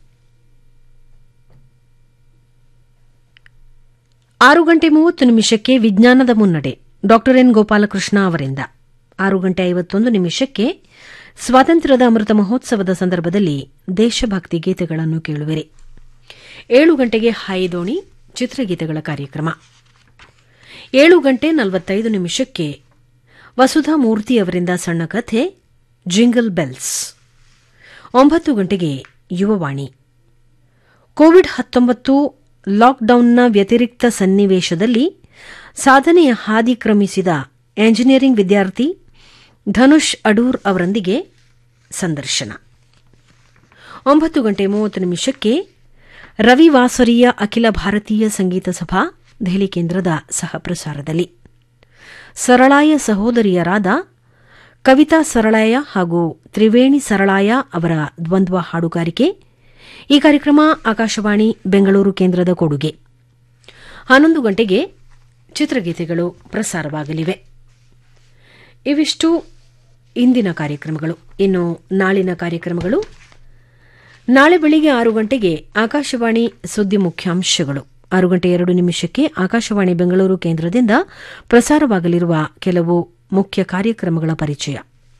ಆರು ಗಂಟೆ ಮೂವತ್ತು ನಿಮಿಷಕ್ಕೆ ವಿಜ್ಞಾನದ ಮುನ್ನಡೆ ಡಾಕ್ಟರ್ ಎನ್ ಗೋಪಾಲಕೃಷ್ಣ ಅವರಿಂದ ಆರು ಗಂಟೆ ಐವತ್ತೊಂದು ನಿಮಿಷಕ್ಕೆ ಸ್ವಾತಂತ್ರ್ಯದ ಅಮೃತ ಮಹೋತ್ಸವದ ಸಂದರ್ಭದಲ್ಲಿ ದೇಶಭಕ್ತಿ ಗೀತೆಗಳನ್ನು ಕೇಳುವಿರಿ ಏಳು ಗಂಟೆಗೆ ಹಾಯಿದೋಣಿ ಚಿತ್ರಗೀತೆಗಳ ಕಾರ್ಯಕ್ರಮ ಏಳು ಗಂಟೆ ನಲವತ್ತೈದು ನಿಮಿಷಕ್ಕೆ ವಸುಧಾ ಮೂರ್ತಿ ಅವರಿಂದ ಸಣ್ಣ ಕಥೆ ಜಿಂಗಲ್ ಬೆಲ್ಸ್ ಒಂಬತ್ತು ಗಂಟೆಗೆ ಯುವವಾಣಿ ಕೋವಿಡ್ ಹತ್ತೊಂಬತ್ತು ಲಾಕ್ಡೌನ್ನ ವ್ಯತಿರಿಕ್ತ ಸನ್ನಿವೇಶದಲ್ಲಿ ಸಾಧನೆಯ ಹಾದಿ ಕ್ರಮಿಸಿದ ಎಂಜಿನಿಯರಿಂಗ್ ವಿದ್ಯಾರ್ಥಿ ಧನುಷ್ ಅಡೂರ್ ಅವರೊಂದಿಗೆ ಸಂದರ್ಶನ ಒಂಬತ್ತು ಗಂಟೆ ಮೂವತ್ತು ನಿಮಿಷಕ್ಕೆ ರವಿವಾಸರಿಯ ಅಖಿಲ ಭಾರತೀಯ ಸಂಗೀತ ಸಭಾ ದೆಹಲಿ ಕೇಂದ್ರದ ಸಹ ಪ್ರಸಾರದಲ್ಲಿ ಸರಳಾಯ ಸಹೋದರಿಯರಾದ ಕವಿತಾ ಸರಳಾಯ ಹಾಗೂ ತ್ರಿವೇಣಿ ಸರಳಾಯ ಅವರ ದ್ವಂದ್ವ ಹಾಡುಗಾರಿಕೆ ಈ ಕಾರ್ಯಕ್ರಮ ಆಕಾಶವಾಣಿ ಬೆಂಗಳೂರು ಕೇಂದ್ರದ ಕೊಡುಗೆ ಹನ್ನೊಂದು ಗಂಟೆಗೆ ಚಿತ್ರಗೀತೆಗಳು ಪ್ರಸಾರವಾಗಲಿವೆ ಇವಿಷ್ಟು ಇಂದಿನ ಕಾರ್ಯಕ್ರಮಗಳು ಇನ್ನು ನಾಳಿನ ಕಾರ್ಯಕ್ರಮಗಳು ನಾಳೆ ಬೆಳಿಗ್ಗೆ ಆರು ಗಂಟೆಗೆ ಆಕಾಶವಾಣಿ ಸುದ್ದಿ ಮುಖ್ಯಾಂಶಗಳು ಆರು ಗಂಟೆ ಎರಡು ನಿಮಿಷಕ್ಕೆ ಆಕಾಶವಾಣಿ ಬೆಂಗಳೂರು ಕೇಂದ್ರದಿಂದ ಪ್ರಸಾರವಾಗಲಿರುವ ಕೆಲವು ಮುಖ್ಯ ಕಾರ್ಯಕ್ರಮಗಳ ಪರಿಚಯ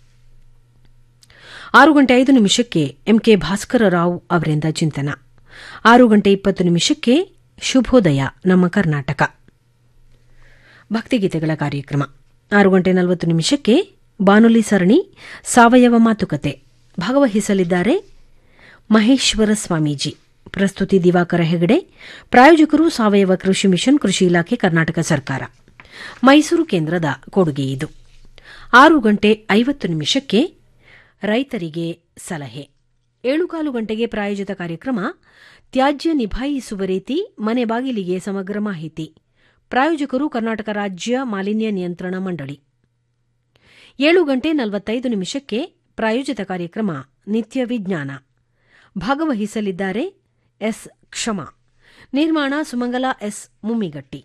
ಆರು ಗಂಟೆ ಐದು ನಿಮಿಷಕ್ಕೆ ಎಂಕೆ ಭಾಸ್ಕರ ರಾವ್ ಅವರಿಂದ ಚಿಂತನ ಆರು ಗಂಟೆ ಇಪ್ಪತ್ತು ನಿಮಿಷಕ್ಕೆ ಶುಭೋದಯ ನಮ್ಮ ಕರ್ನಾಟಕ ಭಕ್ತಿಗೀತೆಗಳ ಕಾರ್ಯಕ್ರಮ ಆರು ಗಂಟೆ ನಲವತ್ತು ನಿಮಿಷಕ್ಕೆ ಬಾನುಲಿ ಸರಣಿ ಸಾವಯವ ಮಾತುಕತೆ ಭಾಗವಹಿಸಲಿದ್ದಾರೆ ಮಹೇಶ್ವರ ಸ್ವಾಮೀಜಿ ಪ್ರಸ್ತುತಿ ದಿವಾಕರ ಹೆಗಡೆ ಪ್ರಾಯೋಜಕರು ಸಾವಯವ ಕೃಷಿ ಮಿಷನ್ ಕೃಷಿ ಇಲಾಖೆ ಕರ್ನಾಟಕ ಸರ್ಕಾರ ಮೈಸೂರು ಕೇಂದ್ರದ ಕೊಡುಗೆ ಇದು ಆರು ಗಂಟೆ ಐವತ್ತು ನಿಮಿಷಕ್ಕೆ ರೈತರಿಗೆ ಸಲಹೆ ಏಳುಕಾಲು ಗಂಟೆಗೆ ಪ್ರಾಯೋಜಿತ ಕಾರ್ಯಕ್ರಮ ತ್ಯಾಜ್ಯ ನಿಭಾಯಿಸುವ ರೀತಿ ಮನೆ ಬಾಗಿಲಿಗೆ ಸಮಗ್ರ ಮಾಹಿತಿ ಪ್ರಾಯೋಜಕರು ಕರ್ನಾಟಕ ರಾಜ್ಯ ಮಾಲಿನ್ಯ ನಿಯಂತ್ರಣ ಮಂಡಳಿ ಏಳು ಗಂಟೆ ನಲವತ್ತೈದು ನಿಮಿಷಕ್ಕೆ ಪ್ರಾಯೋಜಿತ ಕಾರ್ಯಕ್ರಮ ನಿತ್ಯ ವಿಜ್ಞಾನ ಭಾಗವಹಿಸಲಿದ್ದಾರೆ ಎಸ್ ಕ್ಷಮಾ ನಿರ್ಮಾಣ ಸುಮಂಗಲ ಎಸ್ ಮುಮ್ಮಿಗಟ್ಟಿ